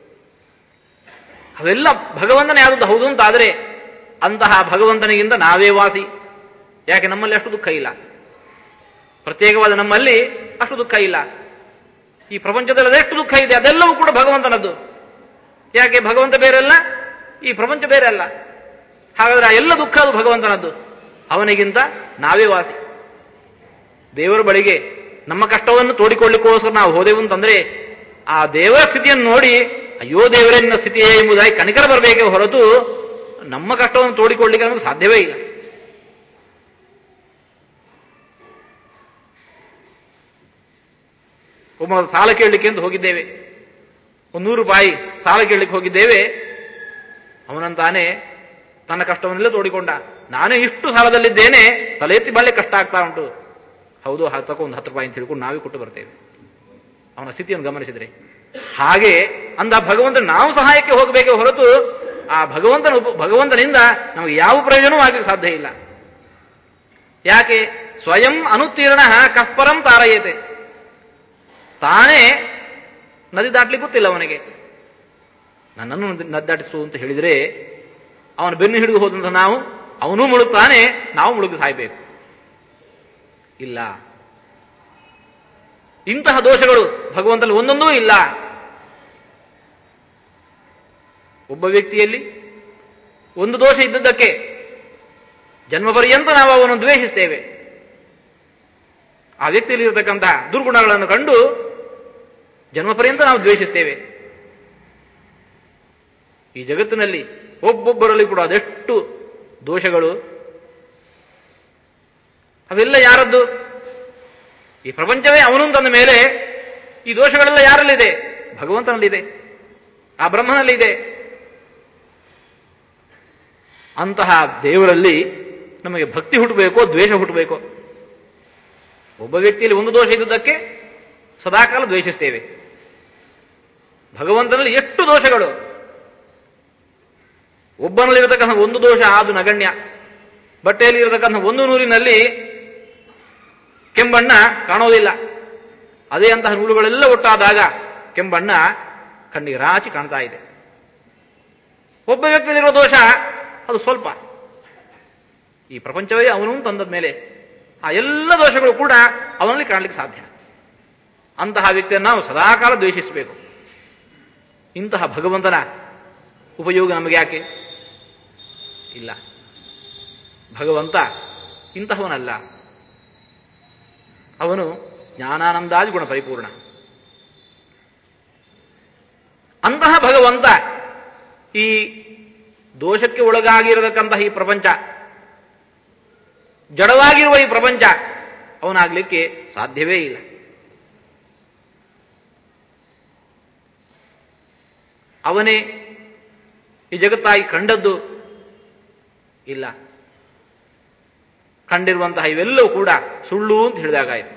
ಅವೆಲ್ಲ ಭಗವಂತನೇ ಆದದ್ದು ಹೌದು ಅಂತಾದರೆ ಅಂತಹ ಭಗವಂತನಿಗಿಂತ ನಾವೇ ವಾಸಿ ಯಾಕೆ ನಮ್ಮಲ್ಲಿ ಅಷ್ಟು ದುಃಖ ಇಲ್ಲ ಪ್ರತ್ಯೇಕವಾದ ನಮ್ಮಲ್ಲಿ ಅಷ್ಟು ದುಃಖ ಇಲ್ಲ ಈ ಪ್ರಪಂಚದಲ್ಲಿ ಅದೆಷ್ಟು ದುಃಖ ಇದೆ ಅದೆಲ್ಲವೂ ಕೂಡ ಭಗವಂತನದ್ದು ಯಾಕೆ ಭಗವಂತ ಬೇರೆಲ್ಲ ಈ ಪ್ರಪಂಚ ಬೇರೆ ಅಲ್ಲ ಹಾಗಾದ್ರೆ ಆ ಎಲ್ಲ ದುಃಖ ಅದು ಭಗವಂತನದ್ದು ಅವನಿಗಿಂತ ನಾವೇ ವಾಸಿ ದೇವರ ಬಳಿಗೆ ನಮ್ಮ ಕಷ್ಟವನ್ನು ತೋಡಿಕೊಳ್ಳಿಕ್ಕೋಸ್ಕರ ನಾವು ಹೋದೆವು ಅಂತಂದ್ರೆ ಆ ದೇವರ ಸ್ಥಿತಿಯನ್ನು ನೋಡಿ ಅಯ್ಯೋ ದೇವರೇ ನಿನ್ನ ಸ್ಥಿತಿಯೇ ಎಂಬುದಾಗಿ ಕನಿಕರ ಬರಬೇಕೇ ಹೊರತು ನಮ್ಮ ಕಷ್ಟವನ್ನು ತೋಡಿಕೊಳ್ಳಿಕ್ಕೆ ನಮಗೆ ಸಾಧ್ಯವೇ ಇಲ್ಲ ಒಬ್ಬ ಸಾಲ ಕೇಳಲಿಕ್ಕೆ ಅಂತ ಹೋಗಿದ್ದೇವೆ ಒಂದು ನೂರು ರೂಪಾಯಿ ಸಾಲ ಕೇಳಲಿಕ್ಕೆ ಹೋಗಿದ್ದೇವೆ ಅವನಂತಾನೆ ತನ್ನ ಕಷ್ಟವನ್ನೆಲ್ಲ ತೋಡಿಕೊಂಡ ನಾನೇ ಇಷ್ಟು ಸಾಲದಲ್ಲಿದ್ದೇನೆ ತಲೆ ಎತ್ತಿ ಬಾಳ್ಲೆ ಕಷ್ಟ ಆಗ್ತಾ ಉಂಟು ಹೌದು ತಕ್ಕ ಒಂದು ಹತ್ತು ರೂಪಾಯಿ ಅಂತ ತಿಳ್ಕೊಂಡು ನಾವೇ ಕೊಟ್ಟು ಬರ್ತೇವೆ ಅವನ ಸ್ಥಿತಿಯನ್ನು ಗಮನಿಸಿದ್ರೆ ಹಾಗೆ ಅಂದ ಭಗವಂತ ನಾವು ಸಹಾಯಕ್ಕೆ ಹೋಗಬೇಕೇ ಹೊರತು ಆ ಭಗವಂತನ ಉಪ ಭಗವಂತನಿಂದ ನಮಗೆ ಯಾವ ಪ್ರಯೋಜನವೂ ಆಗಲಿಕ್ಕೆ ಸಾಧ್ಯ ಇಲ್ಲ ಯಾಕೆ ಸ್ವಯಂ ಅನುತ್ತೀರ್ಣ ಕಪ್ಪರಂ ತಾರಯತೆ ತಾನೇ ನದಿ ದಾಟ್ಲಿಕ್ಕೆ ಗೊತ್ತಿಲ್ಲ ಅವನಿಗೆ ನನ್ನನ್ನು ನದಿ ನದಿ ದಾಟಿಸು ಅಂತ ಹೇಳಿದರೆ ಅವನ ಬೆನ್ನು ಹಿಡಿದು ಹೋದಂತ ನಾವು ಅವನೂ ಮುಳುಗ್ತಾನೆ ನಾವು ಮುಳುಗಿ ಸಾಯ್ಬೇಕು ಇಲ್ಲ ಇಂತಹ ದೋಷಗಳು ಭಗವಂತನಲ್ಲಿ ಒಂದೊಂದೂ ಇಲ್ಲ ಒಬ್ಬ ವ್ಯಕ್ತಿಯಲ್ಲಿ ಒಂದು ದೋಷ ಇದ್ದದ್ದಕ್ಕೆ ಜನ್ಮ ಪರ್ಯಂತ ನಾವು ಅವನು ದ್ವೇಷಿಸ್ತೇವೆ ಆ ವ್ಯಕ್ತಿಯಲ್ಲಿ ಇರತಕ್ಕಂತಹ ದುರ್ಗುಣಗಳನ್ನು ಕಂಡು ಜನ್ಮ ಪರ್ಯಂತ ನಾವು ದ್ವೇಷಿಸ್ತೇವೆ ಈ ಜಗತ್ತಿನಲ್ಲಿ ಒಬ್ಬೊಬ್ಬರಲ್ಲಿ ಕೂಡ ಅದೆಷ್ಟು ದೋಷಗಳು ಅವೆಲ್ಲ ಯಾರದ್ದು ಈ ಪ್ರಪಂಚವೇ ಅವನು ತಂದ ಮೇಲೆ ಈ ದೋಷಗಳೆಲ್ಲ ಯಾರಲ್ಲಿದೆ ಭಗವಂತನಲ್ಲಿದೆ ಆ ಬ್ರಹ್ಮನಲ್ಲಿದೆ ಅಂತಹ ದೇವರಲ್ಲಿ ನಮಗೆ ಭಕ್ತಿ ಹುಟ್ಟಬೇಕೋ ದ್ವೇಷ ಹುಟ್ಟಬೇಕೋ ಒಬ್ಬ ವ್ಯಕ್ತಿಯಲ್ಲಿ ಒಂದು ದೋಷ ಇದ್ದುದಕ್ಕೆ ಸದಾಕಾಲ ದ್ವೇಷಿಸ್ತೇವೆ ಭಗವಂತನಲ್ಲಿ ಎಷ್ಟು ದೋಷಗಳು ಒಬ್ಬನಲ್ಲಿರತಕ್ಕಂಥ ಒಂದು ದೋಷ ಅದು ನಗಣ್ಯ ಬಟ್ಟೆಯಲ್ಲಿ ಇರತಕ್ಕಂಥ ಒಂದು ನೂರಿನಲ್ಲಿ ಕೆಂಬಣ್ಣ ಕಾಣೋದಿಲ್ಲ ಅದೇ ಅಂತಹ ನೂಲುಗಳೆಲ್ಲ ಒಟ್ಟಾದಾಗ ಕೆಂಬಣ್ಣ ಕಣ್ಣಿಗೆ ರಾಚಿ ಕಾಣ್ತಾ ಇದೆ ಒಬ್ಬ ವ್ಯಕ್ತಿಯಲ್ಲಿರುವ ದೋಷ ಅದು ಸ್ವಲ್ಪ ಈ ಪ್ರಪಂಚವೇ ಅವನು ತಂದದ ಮೇಲೆ ಆ ಎಲ್ಲ ದೋಷಗಳು ಕೂಡ ಅವನಲ್ಲಿ ಕಾಣಲಿಕ್ಕೆ ಸಾಧ್ಯ ಅಂತಹ ವ್ಯಕ್ತಿಯನ್ನು ನಾವು ಸದಾಕಾಲ ದ್ವೇಷಿಸಬೇಕು ಇಂತಹ ಭಗವಂತನ ಉಪಯೋಗ ನಮಗೆ ಯಾಕೆ ಇಲ್ಲ ಭಗವಂತ ಇಂತಹವನಲ್ಲ ಅವನು ಜ್ಞಾನಾನಂದಾದಿ ಗುಣ ಪರಿಪೂರ್ಣ ಅಂತಹ ಭಗವಂತ ಈ ದೋಷಕ್ಕೆ ಒಳಗಾಗಿರತಕ್ಕಂತಹ ಈ ಪ್ರಪಂಚ ಜಡವಾಗಿರುವ ಈ ಪ್ರಪಂಚ ಅವನಾಗಲಿಕ್ಕೆ ಸಾಧ್ಯವೇ ಇಲ್ಲ ಅವನೇ ಈ ಜಗತ್ತಾಗಿ ಕಂಡದ್ದು ಇಲ್ಲ ಕಂಡಿರುವಂತಹ ಇವೆಲ್ಲವೂ ಕೂಡ ಸುಳ್ಳು ಅಂತ ಹೇಳಿದಾಗಾಯಿತು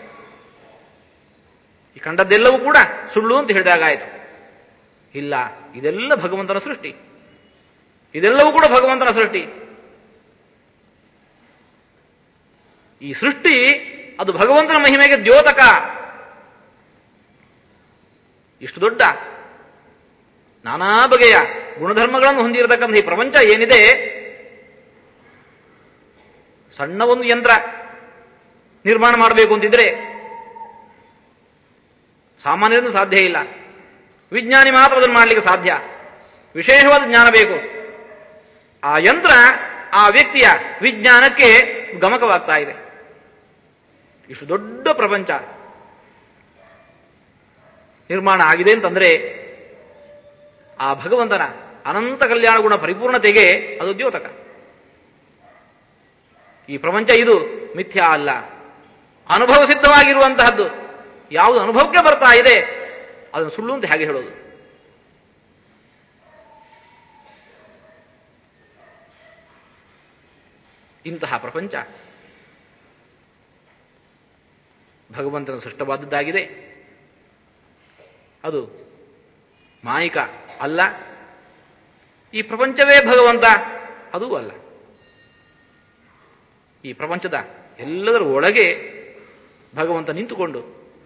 ಈ ಕಂಡದ್ದೆಲ್ಲವೂ ಕೂಡ ಸುಳ್ಳು ಅಂತ ಹೇಳಿದಾಗಾಯಿತು ಇಲ್ಲ ಇದೆಲ್ಲ ಭಗವಂತನ ಸೃಷ್ಟಿ ಇದೆಲ್ಲವೂ ಕೂಡ ಭಗವಂತನ ಸೃಷ್ಟಿ ಈ ಸೃಷ್ಟಿ ಅದು ಭಗವಂತನ ಮಹಿಮೆಗೆ ದ್ಯೋತಕ ಇಷ್ಟು ದೊಡ್ಡ ನಾನಾ ಬಗೆಯ ಗುಣಧರ್ಮಗಳನ್ನು ಹೊಂದಿರತಕ್ಕಂಥ ಈ ಪ್ರಪಂಚ ಏನಿದೆ ಸಣ್ಣ ಒಂದು ಯಂತ್ರ ನಿರ್ಮಾಣ ಮಾಡಬೇಕು ಅಂತಿದ್ರೆ ಸಾಮಾನ್ಯರನ್ನು ಸಾಧ್ಯ ಇಲ್ಲ ವಿಜ್ಞಾನಿ ಮಾತ್ರ ಅದನ್ನು ಮಾಡಲಿಕ್ಕೆ ಸಾಧ್ಯ ವಿಶೇಷವಾದ ಜ್ಞಾನ ಬೇಕು ಆ ಯಂತ್ರ ಆ ವ್ಯಕ್ತಿಯ ವಿಜ್ಞಾನಕ್ಕೆ ಗಮಕವಾಗ್ತಾ ಇದೆ ಇಷ್ಟು ದೊಡ್ಡ ಪ್ರಪಂಚ ನಿರ್ಮಾಣ ಆಗಿದೆ ಅಂತಂದ್ರೆ ಆ ಭಗವಂತನ ಅನಂತ ಕಲ್ಯಾಣ ಗುಣ ಪರಿಪೂರ್ಣತೆಗೆ ಅದು ದ್ಯೋತಕ ಈ ಪ್ರಪಂಚ ಇದು ಮಿಥ್ಯ ಅಲ್ಲ ಅನುಭವ ಸಿದ್ಧವಾಗಿರುವಂತಹದ್ದು ಯಾವುದು ಅನುಭವಕ್ಕೆ ಬರ್ತಾ ಇದೆ ಅದನ್ನು ಸುಳ್ಳು ಅಂತ ಹೇಗೆ ಹೇಳೋದು ಇಂತಹ ಪ್ರಪಂಚ ಭಗವಂತನ ಸೃಷ್ಟವಾದದ್ದಾಗಿದೆ ಅದು ಮಾಯಿಕ ಅಲ್ಲ ಈ ಪ್ರಪಂಚವೇ ಭಗವಂತ ಅದೂ ಅಲ್ಲ ಈ ಪ್ರಪಂಚದ ಎಲ್ಲದರ ಒಳಗೆ ಭಗವಂತ ನಿಂತುಕೊಂಡು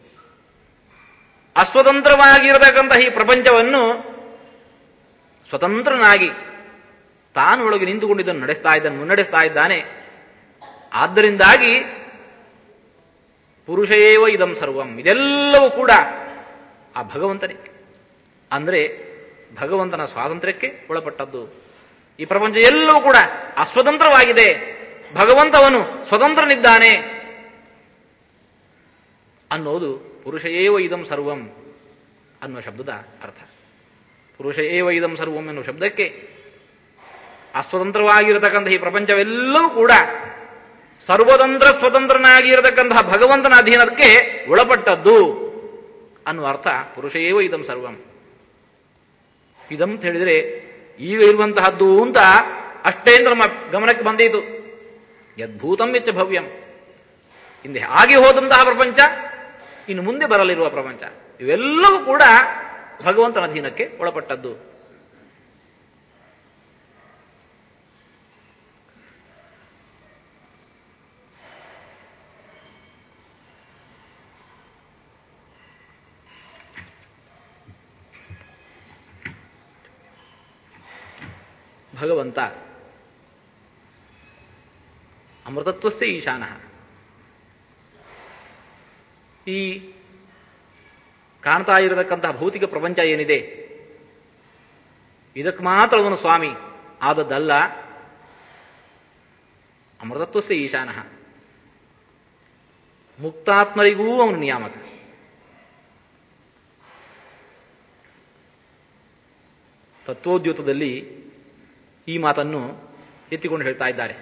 ಅಸ್ವತಂತ್ರವಾಗಿರತಕ್ಕಂತಹ ಈ ಪ್ರಪಂಚವನ್ನು ಸ್ವತಂತ್ರನಾಗಿ ತಾನು ಒಳಗೆ ನಿಂತುಕೊಂಡಿದ್ದನ್ನು ನಡೆಸ್ತಾ ಇದ್ದಾನೆ ಮುನ್ನಡೆಸ್ತಾ ಇದ್ದಾನೆ ಆದ್ದರಿಂದಾಗಿ ಪುರುಷೇವ ಇದಂ ಸರ್ವಂ ಇದೆಲ್ಲವೂ ಕೂಡ ಆ ಭಗವಂತನೇ ಅಂದ್ರೆ ಭಗವಂತನ ಸ್ವಾತಂತ್ರ್ಯಕ್ಕೆ ಒಳಪಟ್ಟದ್ದು ಈ ಪ್ರಪಂಚ ಎಲ್ಲವೂ ಕೂಡ ಅಸ್ವತಂತ್ರವಾಗಿದೆ ಭಗವಂತವನು ಸ್ವತಂತ್ರನಿದ್ದಾನೆ ಅನ್ನೋದು ಪುರುಷ ಏವ ಇದಂ ಸರ್ವಂ ಅನ್ನುವ ಶಬ್ದದ ಅರ್ಥ ಪುರುಷ ಏವ ಇದಂ ಸರ್ವಂ ಎನ್ನುವ ಶಬ್ದಕ್ಕೆ ಅಸ್ವತಂತ್ರವಾಗಿರತಕ್ಕಂಥ ಈ ಪ್ರಪಂಚವೆಲ್ಲವೂ ಕೂಡ ಸರ್ವತಂತ್ರ ಸ್ವತಂತ್ರನಾಗಿರತಕ್ಕಂತಹ ಭಗವಂತನ ಅಧೀನಕ್ಕೆ ಒಳಪಟ್ಟದ್ದು ಅನ್ನುವ ಅರ್ಥ ಪುರುಷ ಏವ ಇದಂ ಸರ್ವಂ ಇದಂ ಅಂತ ಹೇಳಿದ್ರೆ ಈಗ ಇರುವಂತಹದ್ದು ಅಂತ ಅಷ್ಟೇ ಅಂತ ನಮ್ಮ ಗಮನಕ್ಕೆ ಬಂದೀತು ಯದ್ಭೂತಂ ವೆಚ್ಚ ಭವ್ಯಂ ಹಿಂದೆ ಆಗಿ ಹೋದಂತಹ ಪ್ರಪಂಚ ಇನ್ನು ಮುಂದೆ ಬರಲಿರುವ ಪ್ರಪಂಚ ಇವೆಲ್ಲವೂ ಕೂಡ ಭಗವಂತನ ಅಧೀನಕ್ಕೆ ಒಳಪಟ್ಟದ್ದು ಭಗವಂತ ಅಮೃತತ್ವಸ್ಯ ಈಶಾನ ಈ ಕಾಣ್ತಾ ಇರತಕ್ಕಂತಹ ಭೌತಿಕ ಪ್ರಪಂಚ ಏನಿದೆ ಇದಕ್ಕೆ ಮಾತ್ರ ಅವನು ಸ್ವಾಮಿ ಆದದ್ದಲ್ಲ ಅಮೃತತ್ವಸ್ಯ ಈಶಾನ ಮುಕ್ತಾತ್ಮರಿಗೂ ಅವನು ನಿಯಾಮಕ ತತ್ವೋದ್ಯೋತದಲ್ಲಿ ಈ ಮಾತನ್ನು ಎತ್ತಿಕೊಂಡು ಹೇಳ್ತಾ ಇದ್ದಾರೆ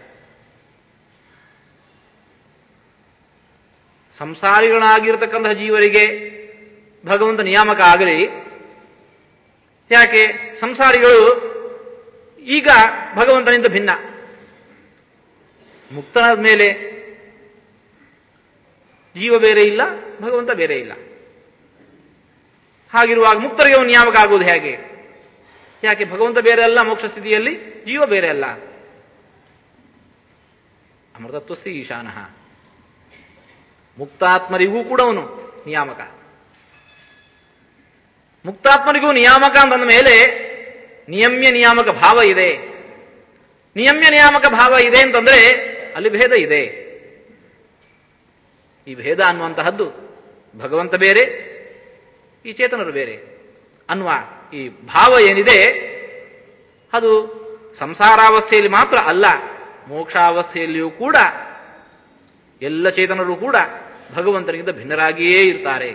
ಸಂಸಾರಿಗಳಾಗಿರತಕ್ಕಂತಹ ಜೀವರಿಗೆ ಭಗವಂತ ನಿಯಾಮಕ ಆಗಲಿ ಯಾಕೆ ಸಂಸಾರಿಗಳು ಈಗ ಭಗವಂತನಿಂದ ಭಿನ್ನ ಮುಕ್ತನಾದ ಮೇಲೆ ಜೀವ ಬೇರೆ ಇಲ್ಲ ಭಗವಂತ ಬೇರೆ ಇಲ್ಲ ಹಾಗಿರುವಾಗ ಮುಕ್ತರಿಗೆ ಅವನು ನಿಯಾಮಕ ಆಗುವುದು ಹೇಗೆ ಯಾಕೆ ಭಗವಂತ ಬೇರೆ ಅಲ್ಲ ಮೋಕ್ಷ ಸ್ಥಿತಿಯಲ್ಲಿ ಜೀವ ಬೇರೆ ಅಲ್ಲ ಅಮೃತತ್ವಸ್ಸಿ ಈಶಾನಃ ಮುಕ್ತಾತ್ಮರಿಗೂ ಕೂಡ ಅವನು ನಿಯಾಮಕ ಮುಕ್ತಾತ್ಮರಿಗೂ ನಿಯಾಮಕ ಅಂತಂದ ಮೇಲೆ ನಿಯಮ್ಯ ನಿಯಾಮಕ ಭಾವ ಇದೆ ನಿಯಮ್ಯ ನಿಯಾಮಕ ಭಾವ ಇದೆ ಅಂತಂದ್ರೆ ಅಲ್ಲಿ ಭೇದ ಇದೆ ಈ ಭೇದ ಅನ್ನುವಂತಹದ್ದು ಭಗವಂತ ಬೇರೆ ಈ ಚೇತನರು ಬೇರೆ ಅನ್ನುವ ಈ ಭಾವ ಏನಿದೆ ಅದು ಸಂಸಾರಾವಸ್ಥೆಯಲ್ಲಿ ಮಾತ್ರ ಅಲ್ಲ ಮೋಕ್ಷಾವಸ್ಥೆಯಲ್ಲಿಯೂ ಕೂಡ ಎಲ್ಲ ಚೇತನರು ಕೂಡ ಭಗವಂತನಿಗಿಂತ ಭಿನ್ನರಾಗಿಯೇ ಇರ್ತಾರೆ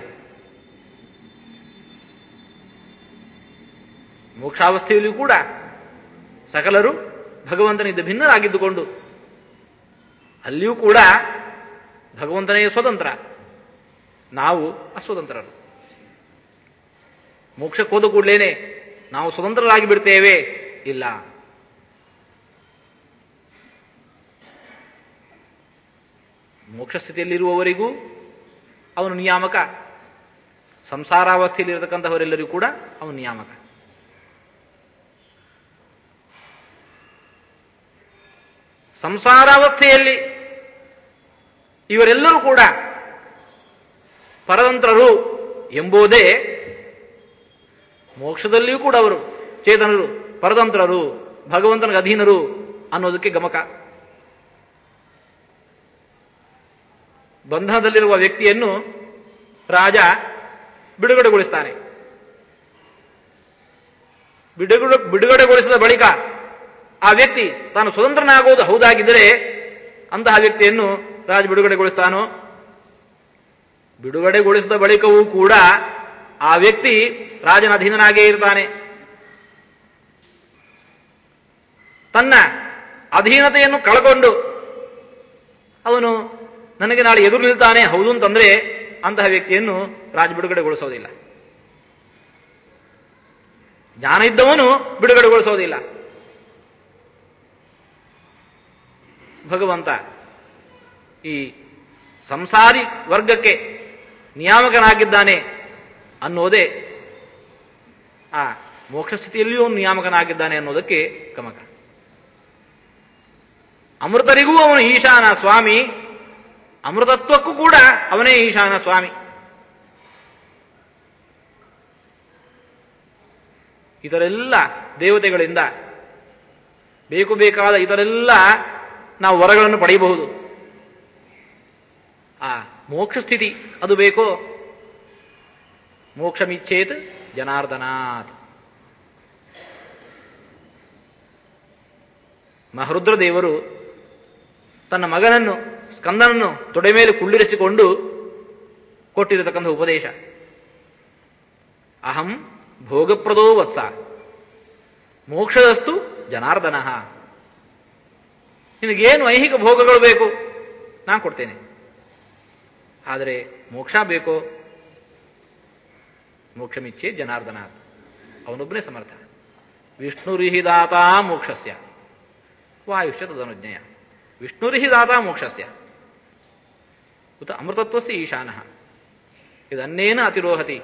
ಮೋಕ್ಷಾವಸ್ಥೆಯಲ್ಲಿಯೂ ಕೂಡ ಸಕಲರು ಭಗವಂತನಿಂದ ಭಿನ್ನರಾಗಿದ್ದುಕೊಂಡು ಅಲ್ಲಿಯೂ ಕೂಡ ಭಗವಂತನೇ ಸ್ವತಂತ್ರ ನಾವು ಅಸ್ವತಂತ್ರರು ಮೋಕ್ಷಕ್ಕೆ ಹೋದ ಕೂಡಲೇನೆ ನಾವು ಸ್ವತಂತ್ರರಾಗಿ ಬಿಡ್ತೇವೆ ಇಲ್ಲ ಮೋಕ್ಷ ಸ್ಥಿತಿಯಲ್ಲಿರುವವರಿಗೂ ಅವನು ನಿಯಾಮಕ ಸಂಸಾರಾವಸ್ಥೆಯಲ್ಲಿರತಕ್ಕಂಥವರೆಲ್ಲರಿಗೂ ಕೂಡ ಅವನು ನಿಯಾಮಕ ಸಂಸಾರಾವಸ್ಥೆಯಲ್ಲಿ ಇವರೆಲ್ಲರೂ ಕೂಡ ಪರತಂತ್ರರು ಎಂಬುದೇ ಮೋಕ್ಷದಲ್ಲಿಯೂ ಕೂಡ ಅವರು ಚೇತನರು ಪರತಂತ್ರರು ಭಗವಂತನಿಗೆ ಅಧೀನರು ಅನ್ನೋದಕ್ಕೆ ಗಮಕ ಬಂಧನದಲ್ಲಿರುವ ವ್ಯಕ್ತಿಯನ್ನು ರಾಜ ಬಿಡುಗಡೆಗೊಳಿಸ್ತಾನೆ ಬಿಡುಗಡೆ ಬಿಡುಗಡೆಗೊಳಿಸಿದ ಬಳಿಕ ಆ ವ್ಯಕ್ತಿ ತಾನು ಸ್ವತಂತ್ರನಾಗುವುದು ಹೌದಾಗಿದ್ದರೆ ಅಂತಹ ವ್ಯಕ್ತಿಯನ್ನು ರಾಜ ಬಿಡುಗಡೆಗೊಳಿಸ್ತಾನೋ ಬಿಡುಗಡೆಗೊಳಿಸಿದ ಬಳಿಕವೂ ಕೂಡ ಆ ವ್ಯಕ್ತಿ ರಾಜನ ಅಧೀನನಾಗೇ ಇರ್ತಾನೆ ತನ್ನ ಅಧೀನತೆಯನ್ನು ಕಳ್ಕೊಂಡು ಅವನು ನನಗೆ ನಾಳೆ ಎದುರು ನಿಲ್ತಾನೆ ಹೌದು ಅಂತಂದ್ರೆ ಅಂತಹ ವ್ಯಕ್ತಿಯನ್ನು ರಾಜ ಬಿಡುಗಡೆಗೊಳಿಸೋದಿಲ್ಲ ಜ್ಞಾನ ಇದ್ದವನು ಬಿಡುಗಡೆಗೊಳಿಸೋದಿಲ್ಲ ಭಗವಂತ ಈ ಸಂಸಾರಿ ವರ್ಗಕ್ಕೆ ನಿಯಾಮಕನಾಗಿದ್ದಾನೆ ಅನ್ನೋದೇ ಆ ಮೋಕ್ಷ ಸ್ಥಿತಿಯಲ್ಲಿಯೂ ಅವನು ನಿಯಾಮಕನಾಗಿದ್ದಾನೆ ಅನ್ನೋದಕ್ಕೆ ಗಮಕ ಅಮೃತರಿಗೂ ಅವನು ಈಶಾನ ಸ್ವಾಮಿ ಅಮೃತತ್ವಕ್ಕೂ ಕೂಡ ಅವನೇ ಈಶಾನ ಸ್ವಾಮಿ ಇದರೆಲ್ಲ ದೇವತೆಗಳಿಂದ ಬೇಕು ಬೇಕಾದ ಇದರೆಲ್ಲ ನಾವು ವರಗಳನ್ನು ಪಡೆಯಬಹುದು ಆ ಮೋಕ್ಷ ಸ್ಥಿತಿ ಅದು ಬೇಕೋ ಮೋಕ್ಷಮಿಚ್ಛೇತ್ ಜನಾರ್ದನಾಥ್ ಮಹರುದ್ರ ದೇವರು ತನ್ನ ಮಗನನ್ನು ಸ್ಕಂದನನ್ನು ತೊಡೆ ಮೇಲೆ ಕುಳ್ಳಿರಿಸಿಕೊಂಡು ಕೊಟ್ಟಿರತಕ್ಕಂಥ ಉಪದೇಶ ಅಹಂ ಭೋಗಪ್ರದೋ ವತ್ಸ ಮೋಕ್ಷದಸ್ತು ಜನಾರ್ದನ ನಿನಗೇನು ಐಹಿಕ ಭೋಗಗಳು ಬೇಕು ನಾನು ಕೊಡ್ತೇನೆ ಆದರೆ ಮೋಕ್ಷ ಬೇಕೋ ಮೋಕ್ಷಮಿಚ್ಛೆ ಜನಾರ್ದನ ಅವನೊಬ್ಬನೇ ಸಮರ್ಥ ವಿಷ್ಣುರಿಹಿದಾತ ಮೋಕ್ಷಸ್ಯ ವಾಯುಷ್ಯ ತದನುಜ್ಞೆಯ ವಿಷ್ಣುರಿಹಿದಾತ ಮೋಕ್ಷಸ್ಯ ಉತ ಅಮೃತತ್ವಸ್ಯ ಈಶಾನಃ ಇದನ್ನೇನ ಅತಿರೋಹತಿ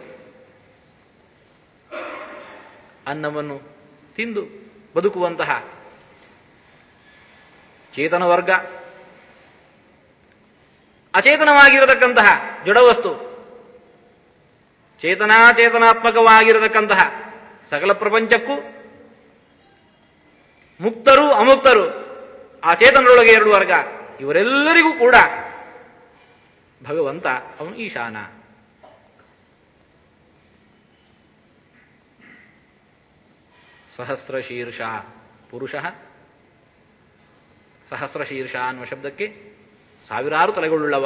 ಅನ್ನವನ್ನು ತಿಂದು ಬದುಕುವಂತಹ ಚೇತನ ವರ್ಗ ಅಚೇತನವಾಗಿರತಕ್ಕಂತಹ ಜಡವಸ್ತು ಚೇತನಾಚೇತನಾತ್ಮಕವಾಗಿರತಕ್ಕಂತಹ ಸಕಲ ಪ್ರಪಂಚಕ್ಕೂ ಮುಕ್ತರು ಅಮುಕ್ತರು ಆ ಚೇತನರೊಳಗೆ ಎರಡು ವರ್ಗ ಇವರೆಲ್ಲರಿಗೂ ಕೂಡ ಭಗವಂತ ಅವನು ಈಶಾನ ಸಹಸ್ರಶೀರ್ಷ ಪುರುಷ ಸಹಸ್ರಶೀರ್ಷ ಅನ್ನುವ ಶಬ್ದಕ್ಕೆ ಸಾವಿರಾರು ತಲೆಗಳುಳ್ಳವ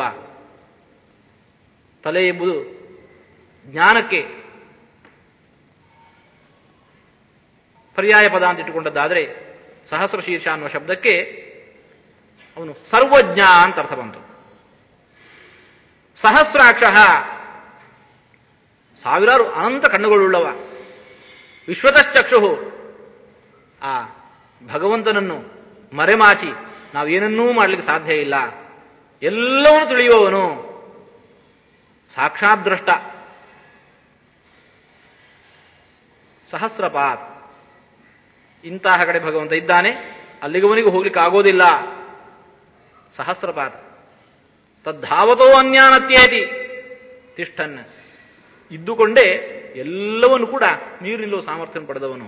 ತಲೆ ಎಂಬುದು ಜ್ಞಾನಕ್ಕೆ ಪರ್ಯಾಯ ಪದ ಅಂತ ಇಟ್ಟುಕೊಂಡದ್ದಾದರೆ ಸಹಸ್ರ ಶೀರ್ಷ ಅನ್ನುವ ಶಬ್ದಕ್ಕೆ ಅವನು ಸರ್ವಜ್ಞ ಅಂತ ಅರ್ಥ ಬಂತು ಸಹಸ್ರಾಕ್ಷ ಸಾವಿರಾರು ಅನಂತ ಕಣ್ಣುಗಳುಳ್ಳವ ವಿಶ್ವತಶ್ಚಕ್ಷು ಆ ಭಗವಂತನನ್ನು ಮರೆಮಾಚಿ ನಾವೇನನ್ನೂ ಮಾಡಲಿಕ್ಕೆ ಸಾಧ್ಯ ಇಲ್ಲ ಎಲ್ಲವನ್ನೂ ತಿಳಿಯುವವನು ಸಾಕ್ಷಾತ್ ದೃಷ್ಟ ಸಹಸ್ರಪಾತ್ ಇಂತಹ ಕಡೆ ಭಗವಂತ ಇದ್ದಾನೆ ಅಲ್ಲಿಗವನಿಗೂ ಹೋಗ್ಲಿಕ್ಕೆ ಆಗೋದಿಲ್ಲ ಸಹಸ್ರಪಾತ್ ತದ್ಧಾವತೋ ಅನ್ಯಾನತ್ಯೇತಿ ತಿಷ್ಠನ್ ಇದ್ದುಕೊಂಡೇ ಎಲ್ಲವನ್ನು ಕೂಡ ನೀರು ನಿಲ್ಲುವ ಸಾಮರ್ಥ್ಯ ಪಡೆದವನು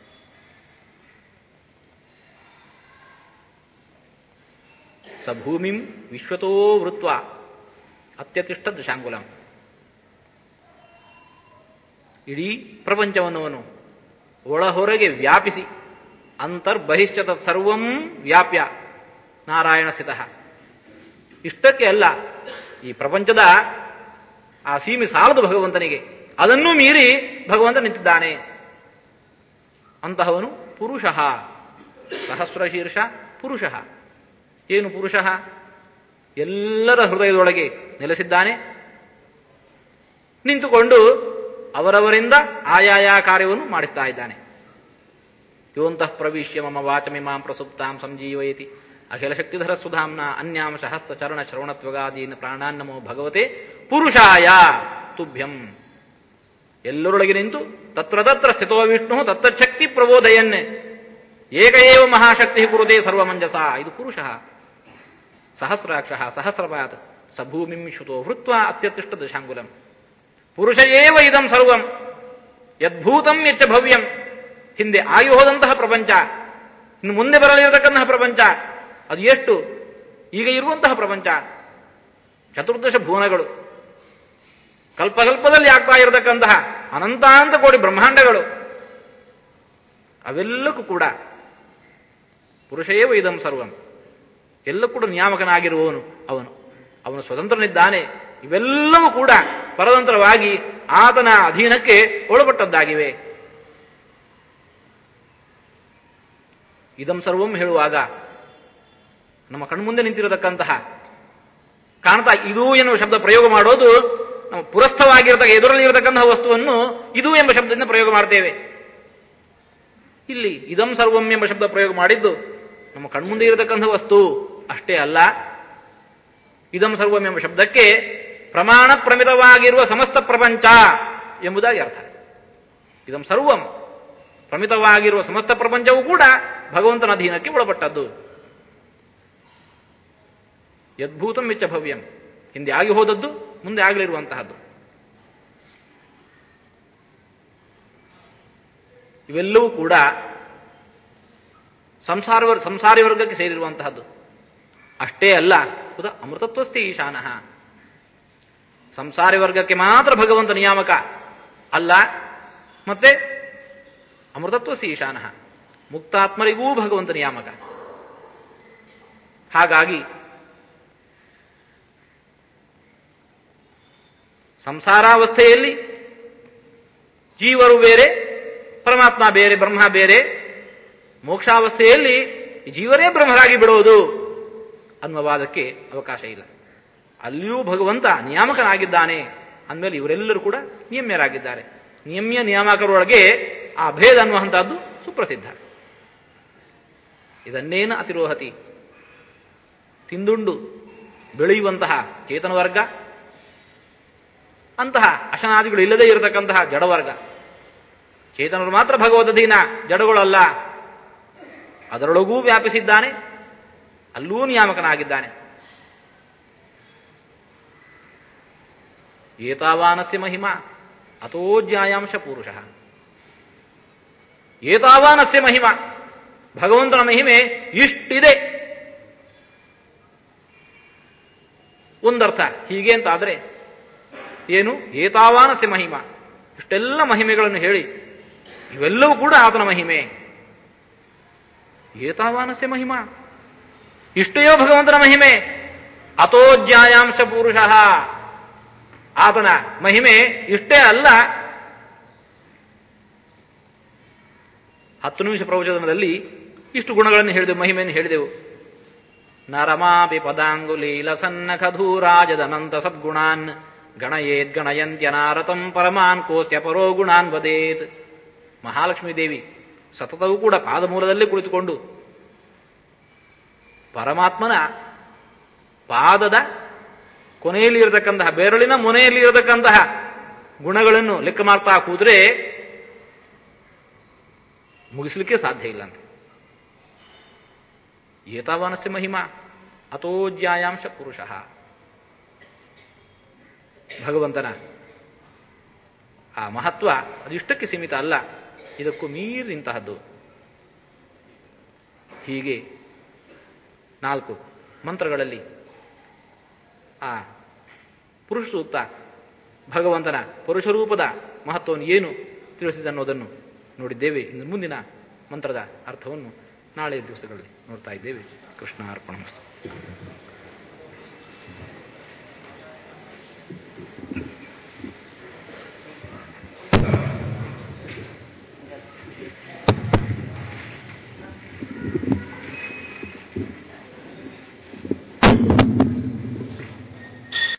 ಸ ಭೂಮಿಂ ವಿಶ್ವತೋ ವೃತ್ವ ಅತ್ಯತಿಷ್ಠ ದಶಾಂಗುಲಂ ಇಡೀ ಪ್ರಪಂಚವನ್ನು ಅವನು ಒಳಹೊರಗೆ ವ್ಯಾಪಿಸಿ ಅಂತರ್ಬಹಿಶ್ಚ ತತ್ಸರ್ವಂ ವ್ಯಾಪ್ಯ ನಾರಾಯಣ ಸ್ಥಿತ ಇಷ್ಟಕ್ಕೆ ಅಲ್ಲ ಈ ಪ್ರಪಂಚದ ಆ ಸೀಮೆ ಸಾಲದು ಭಗವಂತನಿಗೆ ಅದನ್ನೂ ಮೀರಿ ಭಗವಂತ ನಿಂತಿದ್ದಾನೆ ಅಂತಹವನು ಪುರುಷ ಸಹಸ್ರಶೀರ್ಷ ಪುರುಷ ಏನು ಪುರುಷ ಎಲ್ಲರ ಹೃದಯದೊಳಗೆ ನೆಲೆಸಿದ್ದಾನೆ ನಿಂತುಕೊಂಡು ಅವರವರಿಂದ ಆಯಾಯ ಕಾರ್ಯವನ್ನು ಮಾಡಿಸ್ತಾ ಇದ್ದಾನೆ ಯೋಂತಃ ಪ್ರವಿಶ್ಯ ಮಮ ವಾಚಮಿಮಾಂ ಪ್ರಸುಪ್ತಾಂ ಸಂಜೀವಯತಿ ಅಖಿಲ ಶಕ್ತಿಧರ ಸುಧಾಂನ ಅನ್ಯಾಂಶ ಹಸ್ತ ಚರಣ ಶ್ರವಣತ್ವಗಾದೀನ ಪ್ರಾಣಾನ್ನಮೋ ಭಗವತೆ ಪುರುಷಾಯ ತುಭ್ಯಂ ಎಲ್ಲರೊಳಗೆ ನಿಂತು ತತ್ರ ತತ್ರ ಸ್ಥಿತೋ ವಿಷ್ಣು ತತ್ತಶಕ್ತಿ ಪ್ರಬೋಧಯನ್ ಏಕ ಏವ ಮಹಾಶಕ್ತಿ ಕುರುದೇ ಸರ್ವಮಂಜಸ ಇದು ಪುರುಷ ಸಹಸ್ರಾಕ್ಷ ಸಹಸ್ರಪಾತ್ ಸಭೂಮಿಂ ಶ್ರುತೋ ಹೃತ್ವ ಅತ್ಯತಿಷ್ಠ ದಶಾಂಗುಲಂ ಪುರುಷ ಏವ ಇದಂ ಸರ್ವಂ ಯದ್ಭೂತಂ ಯಚ್ಚ ಭವ್ಯಂ ಹಿಂದೆ ಆಗಿ ಹೋದಂತಹ ಪ್ರಪಂಚ ಇನ್ನು ಮುಂದೆ ಬರಲಿರತಕ್ಕಂತಹ ಪ್ರಪಂಚ ಅದು ಎಷ್ಟು ಈಗ ಇರುವಂತಹ ಪ್ರಪಂಚ ಚತುರ್ದಶ ಭುವನಗಳು ಕಲ್ಪಕಲ್ಪದಲ್ಲಿ ಆಗ್ತಾ ಇರತಕ್ಕಂತಹ ಅನಂತಾಂತ ಕೋಟಿ ಬ್ರಹ್ಮಾಂಡಗಳು ಅವೆಲ್ಲಕ್ಕೂ ಕೂಡ ಪುರುಷೇವ ಇದಂ ಸರ್ವಂ ಎಲ್ಲ ಕೂಡ ನಿಯಾಮಕನಾಗಿರುವವನು ಅವನು ಅವನು ಸ್ವತಂತ್ರನಿದ್ದಾನೆ ಇವೆಲ್ಲವೂ ಕೂಡ ಪರತಂತ್ರವಾಗಿ ಆತನ ಅಧೀನಕ್ಕೆ ಒಳಪಟ್ಟದ್ದಾಗಿವೆ ಇದಂ ಸರ್ವಂ ಹೇಳುವಾಗ ನಮ್ಮ ಕಣ್ಮುಂದೆ ನಿಂತಿರತಕ್ಕಂತಹ ಕಾಣ್ತಾ ಇದು ಎನ್ನುವ ಶಬ್ದ ಪ್ರಯೋಗ ಮಾಡೋದು ನಮ್ಮ ಪುರಸ್ಥವಾಗಿರತಕ್ಕ ಎದುರಲ್ಲಿ ಇರತಕ್ಕಂತಹ ವಸ್ತುವನ್ನು ಇದು ಎಂಬ ಶಬ್ದದಿಂದ ಪ್ರಯೋಗ ಮಾಡ್ತೇವೆ ಇಲ್ಲಿ ಇದಂ ಸರ್ವಂ ಎಂಬ ಶಬ್ದ ಪ್ರಯೋಗ ಮಾಡಿದ್ದು ನಮ್ಮ ಕಣ್ಮುಂದೆ ಇರತಕ್ಕಂಥ ವಸ್ತು ಅಷ್ಟೇ ಅಲ್ಲ ಇದಂ ಸರ್ವಂ ಎಂಬ ಶಬ್ದಕ್ಕೆ ಪ್ರಮಾಣ ಪ್ರಮಿತವಾಗಿರುವ ಸಮಸ್ತ ಪ್ರಪಂಚ ಎಂಬುದಾಗಿ ಅರ್ಥ ಇದಂ ಸರ್ವಂ ಪ್ರಮಿತವಾಗಿರುವ ಸಮಸ್ತ ಪ್ರಪಂಚವೂ ಕೂಡ ಭಗವಂತನ ಅಧೀನಕ್ಕೆ ಒಳಪಟ್ಟದ್ದು ಯದ್ಭೂತಂ ವೆಚ್ಚ ಭವ್ಯಂ ಹಿಂದೆ ಆಗಿ ಹೋದದ್ದು ಮುಂದೆ ಆಗಲಿರುವಂತಹದ್ದು ಇವೆಲ್ಲವೂ ಕೂಡ ಸಂಸಾರ ವರ್- ಸಂಸಾರಿ ವರ್ಗಕ್ಕೆ ಸೇರಿರುವಂತಹದ್ದು ಅಷ್ಟೇ ಅಲ್ಲ ಉದ ಅಮೃತತ್ವಸ್ಥಿ ಈಶಾನಃ ಸಂಸಾರಿ ವರ್ಗಕ್ಕೆ ಮಾತ್ರ ಭಗವಂತ ನಿಯಾಮಕ ಅಲ್ಲ ಮತ್ತೆ ಅಮೃತತ್ವಸ್ಥಿ ಈಶಾನಃ ಮುಕ್ತಾತ್ಮರಿಗೂ ಭಗವಂತ ನಿಯಾಮಕ ಹಾಗಾಗಿ ಸಂಸಾರಾವಸ್ಥೆಯಲ್ಲಿ ಜೀವರು ಬೇರೆ ಪರಮಾತ್ಮ ಬೇರೆ ಬ್ರಹ್ಮ ಬೇರೆ ಮೋಕ್ಷಾವಸ್ಥೆಯಲ್ಲಿ ಜೀವರೇ ಬ್ರಹ್ಮರಾಗಿ ಬಿಡೋದು ಅನ್ನುವ ವಾದಕ್ಕೆ ಅವಕಾಶ ಇಲ್ಲ ಅಲ್ಲಿಯೂ ಭಗವಂತ ನಿಯಾಮಕನಾಗಿದ್ದಾನೆ ಅಂದಮೇಲೆ ಇವರೆಲ್ಲರೂ ಕೂಡ ನಿಯಮ್ಯರಾಗಿದ್ದಾರೆ ನಿಯಮ್ಯ ನಿಯಾಮಕರೊಳಗೆ ಆ ಭೇದ ಅನ್ನುವಂಥದ್ದು ಸುಪ್ರಸಿದ್ಧ ಇದನ್ನೇನು ಅತಿರೋಹತಿ ತಿಂದುಂಡು ಬೆಳೆಯುವಂತಹ ಚೇತನ ವರ್ಗ ಅಂತಹ ಅಶನಾದಿಗಳು ಇಲ್ಲದೇ ಇರತಕ್ಕಂತಹ ಜಡವರ್ಗ ಚೇತನರು ಮಾತ್ರ ಭಗವದಧೀನ ಜಡಗಳಲ್ಲ ಅದರೊಳಗೂ ವ್ಯಾಪಿಸಿದ್ದಾನೆ ಅಲ್ಲೂ ನಿಯಾಮಕನಾಗಿದ್ದಾನೆ ಏತಾವಾನಸ್ಯ ಮಹಿಮಾ ಅತೋಜ್ಯಾಯಾಂಶ ಪುರುಷ ಏತಾವಾನಸ್ಯ ಮಹಿಮಾ ಭಗವಂತನ ಮಹಿಮೆ ಇಷ್ಟಿದೆ ಒಂದರ್ಥ ಹೀಗೆ ಅಂತಾದ್ರೆ ಏನು ಏತಾವಾನಸ್ಯ ಮಹಿಮಾ ಇಷ್ಟೆಲ್ಲ ಮಹಿಮೆಗಳನ್ನು ಹೇಳಿ ಇವೆಲ್ಲವೂ ಕೂಡ ಆತನ ಮಹಿಮೆ ಏತಾವಾನಸ್ಯ ಮಹಿಮಾ ಇಷ್ಟೆಯೋ ಭಗವಂತನ ಮಹಿಮೆ ಅತೋಜ್ಯಾಯಾಂಶ ಪುರುಷ ಆತನ ಮಹಿಮೆ ಇಷ್ಟೇ ಅಲ್ಲ ಹತ್ತು ನಿಮಿಷ ಪ್ರವಚನದಲ್ಲಿ ಇಷ್ಟು ಗುಣಗಳನ್ನು ಹೇಳಿದೆವು ಮಹಿಮೆಯನ್ನು ಹೇಳಿದೆವು ನರಮಾಪಿ ಪದಾಂಗುಲೀಲ ಸನ್ನಖಧೂರಾಜದನಂತ ಸದ್ಗುಣಾನ್ ಗಣಯೇದ್ ಗಣಯಂತ್ಯನಾರತಂ ಪರಮಾನ್ ಕೋಸ್ಯ ಪರೋ ಗುಣಾನ್ ವದೇತ್ ಮಹಾಲಕ್ಷ್ಮೀ ದೇವಿ ಸತತವೂ ಕೂಡ ಪಾದಮೂಲದಲ್ಲೇ ಕುಳಿತುಕೊಂಡು ಪರಮಾತ್ಮನ ಪಾದದ ಕೊನೆಯಲ್ಲಿ ಇರತಕ್ಕಂತಹ ಬೆರಳಿನ ಮೊನೆಯಲ್ಲಿ ಇರತಕ್ಕಂತಹ ಗುಣಗಳನ್ನು ಲೆಕ್ಕ ಮಾಡ್ತಾ ಕೂತ್ರೆ ಮುಗಿಸ್ಲಿಕ್ಕೆ ಸಾಧ್ಯ ಇಲ್ಲಂತೆ ಏತಾವಾನಸ್ಯ ಮಹಿಮಾ ಅತೋಜ್ಯಾಯಾಂಶ ಪುರುಷ ಭಗವಂತನ ಆ ಮಹತ್ವ ಅದಿಷ್ಟಕ್ಕೆ ಸೀಮಿತ ಅಲ್ಲ ಇದಕ್ಕೂ ಮೀರಿದಂತಹದ್ದು ಹೀಗೆ ನಾಲ್ಕು ಮಂತ್ರಗಳಲ್ಲಿ ಆ ಪುರುಷ ಸೂಕ್ತ ಭಗವಂತನ ಪುರುಷ ರೂಪದ ಮಹತ್ವವನ್ನು ಏನು ತಿಳಿಸಿದೆ ಅನ್ನೋದನ್ನು ನೋಡಿದ್ದೇವೆ ಇನ್ನು ಮುಂದಿನ ಮಂತ್ರದ ಅರ್ಥವನ್ನು ನಾಳೆ ದಿವಸಗಳಲ್ಲಿ ನೋಡ್ತಾ ಇದ್ದೇವೆ ಕೃಷ್ಣ ಅರ್ಪಣ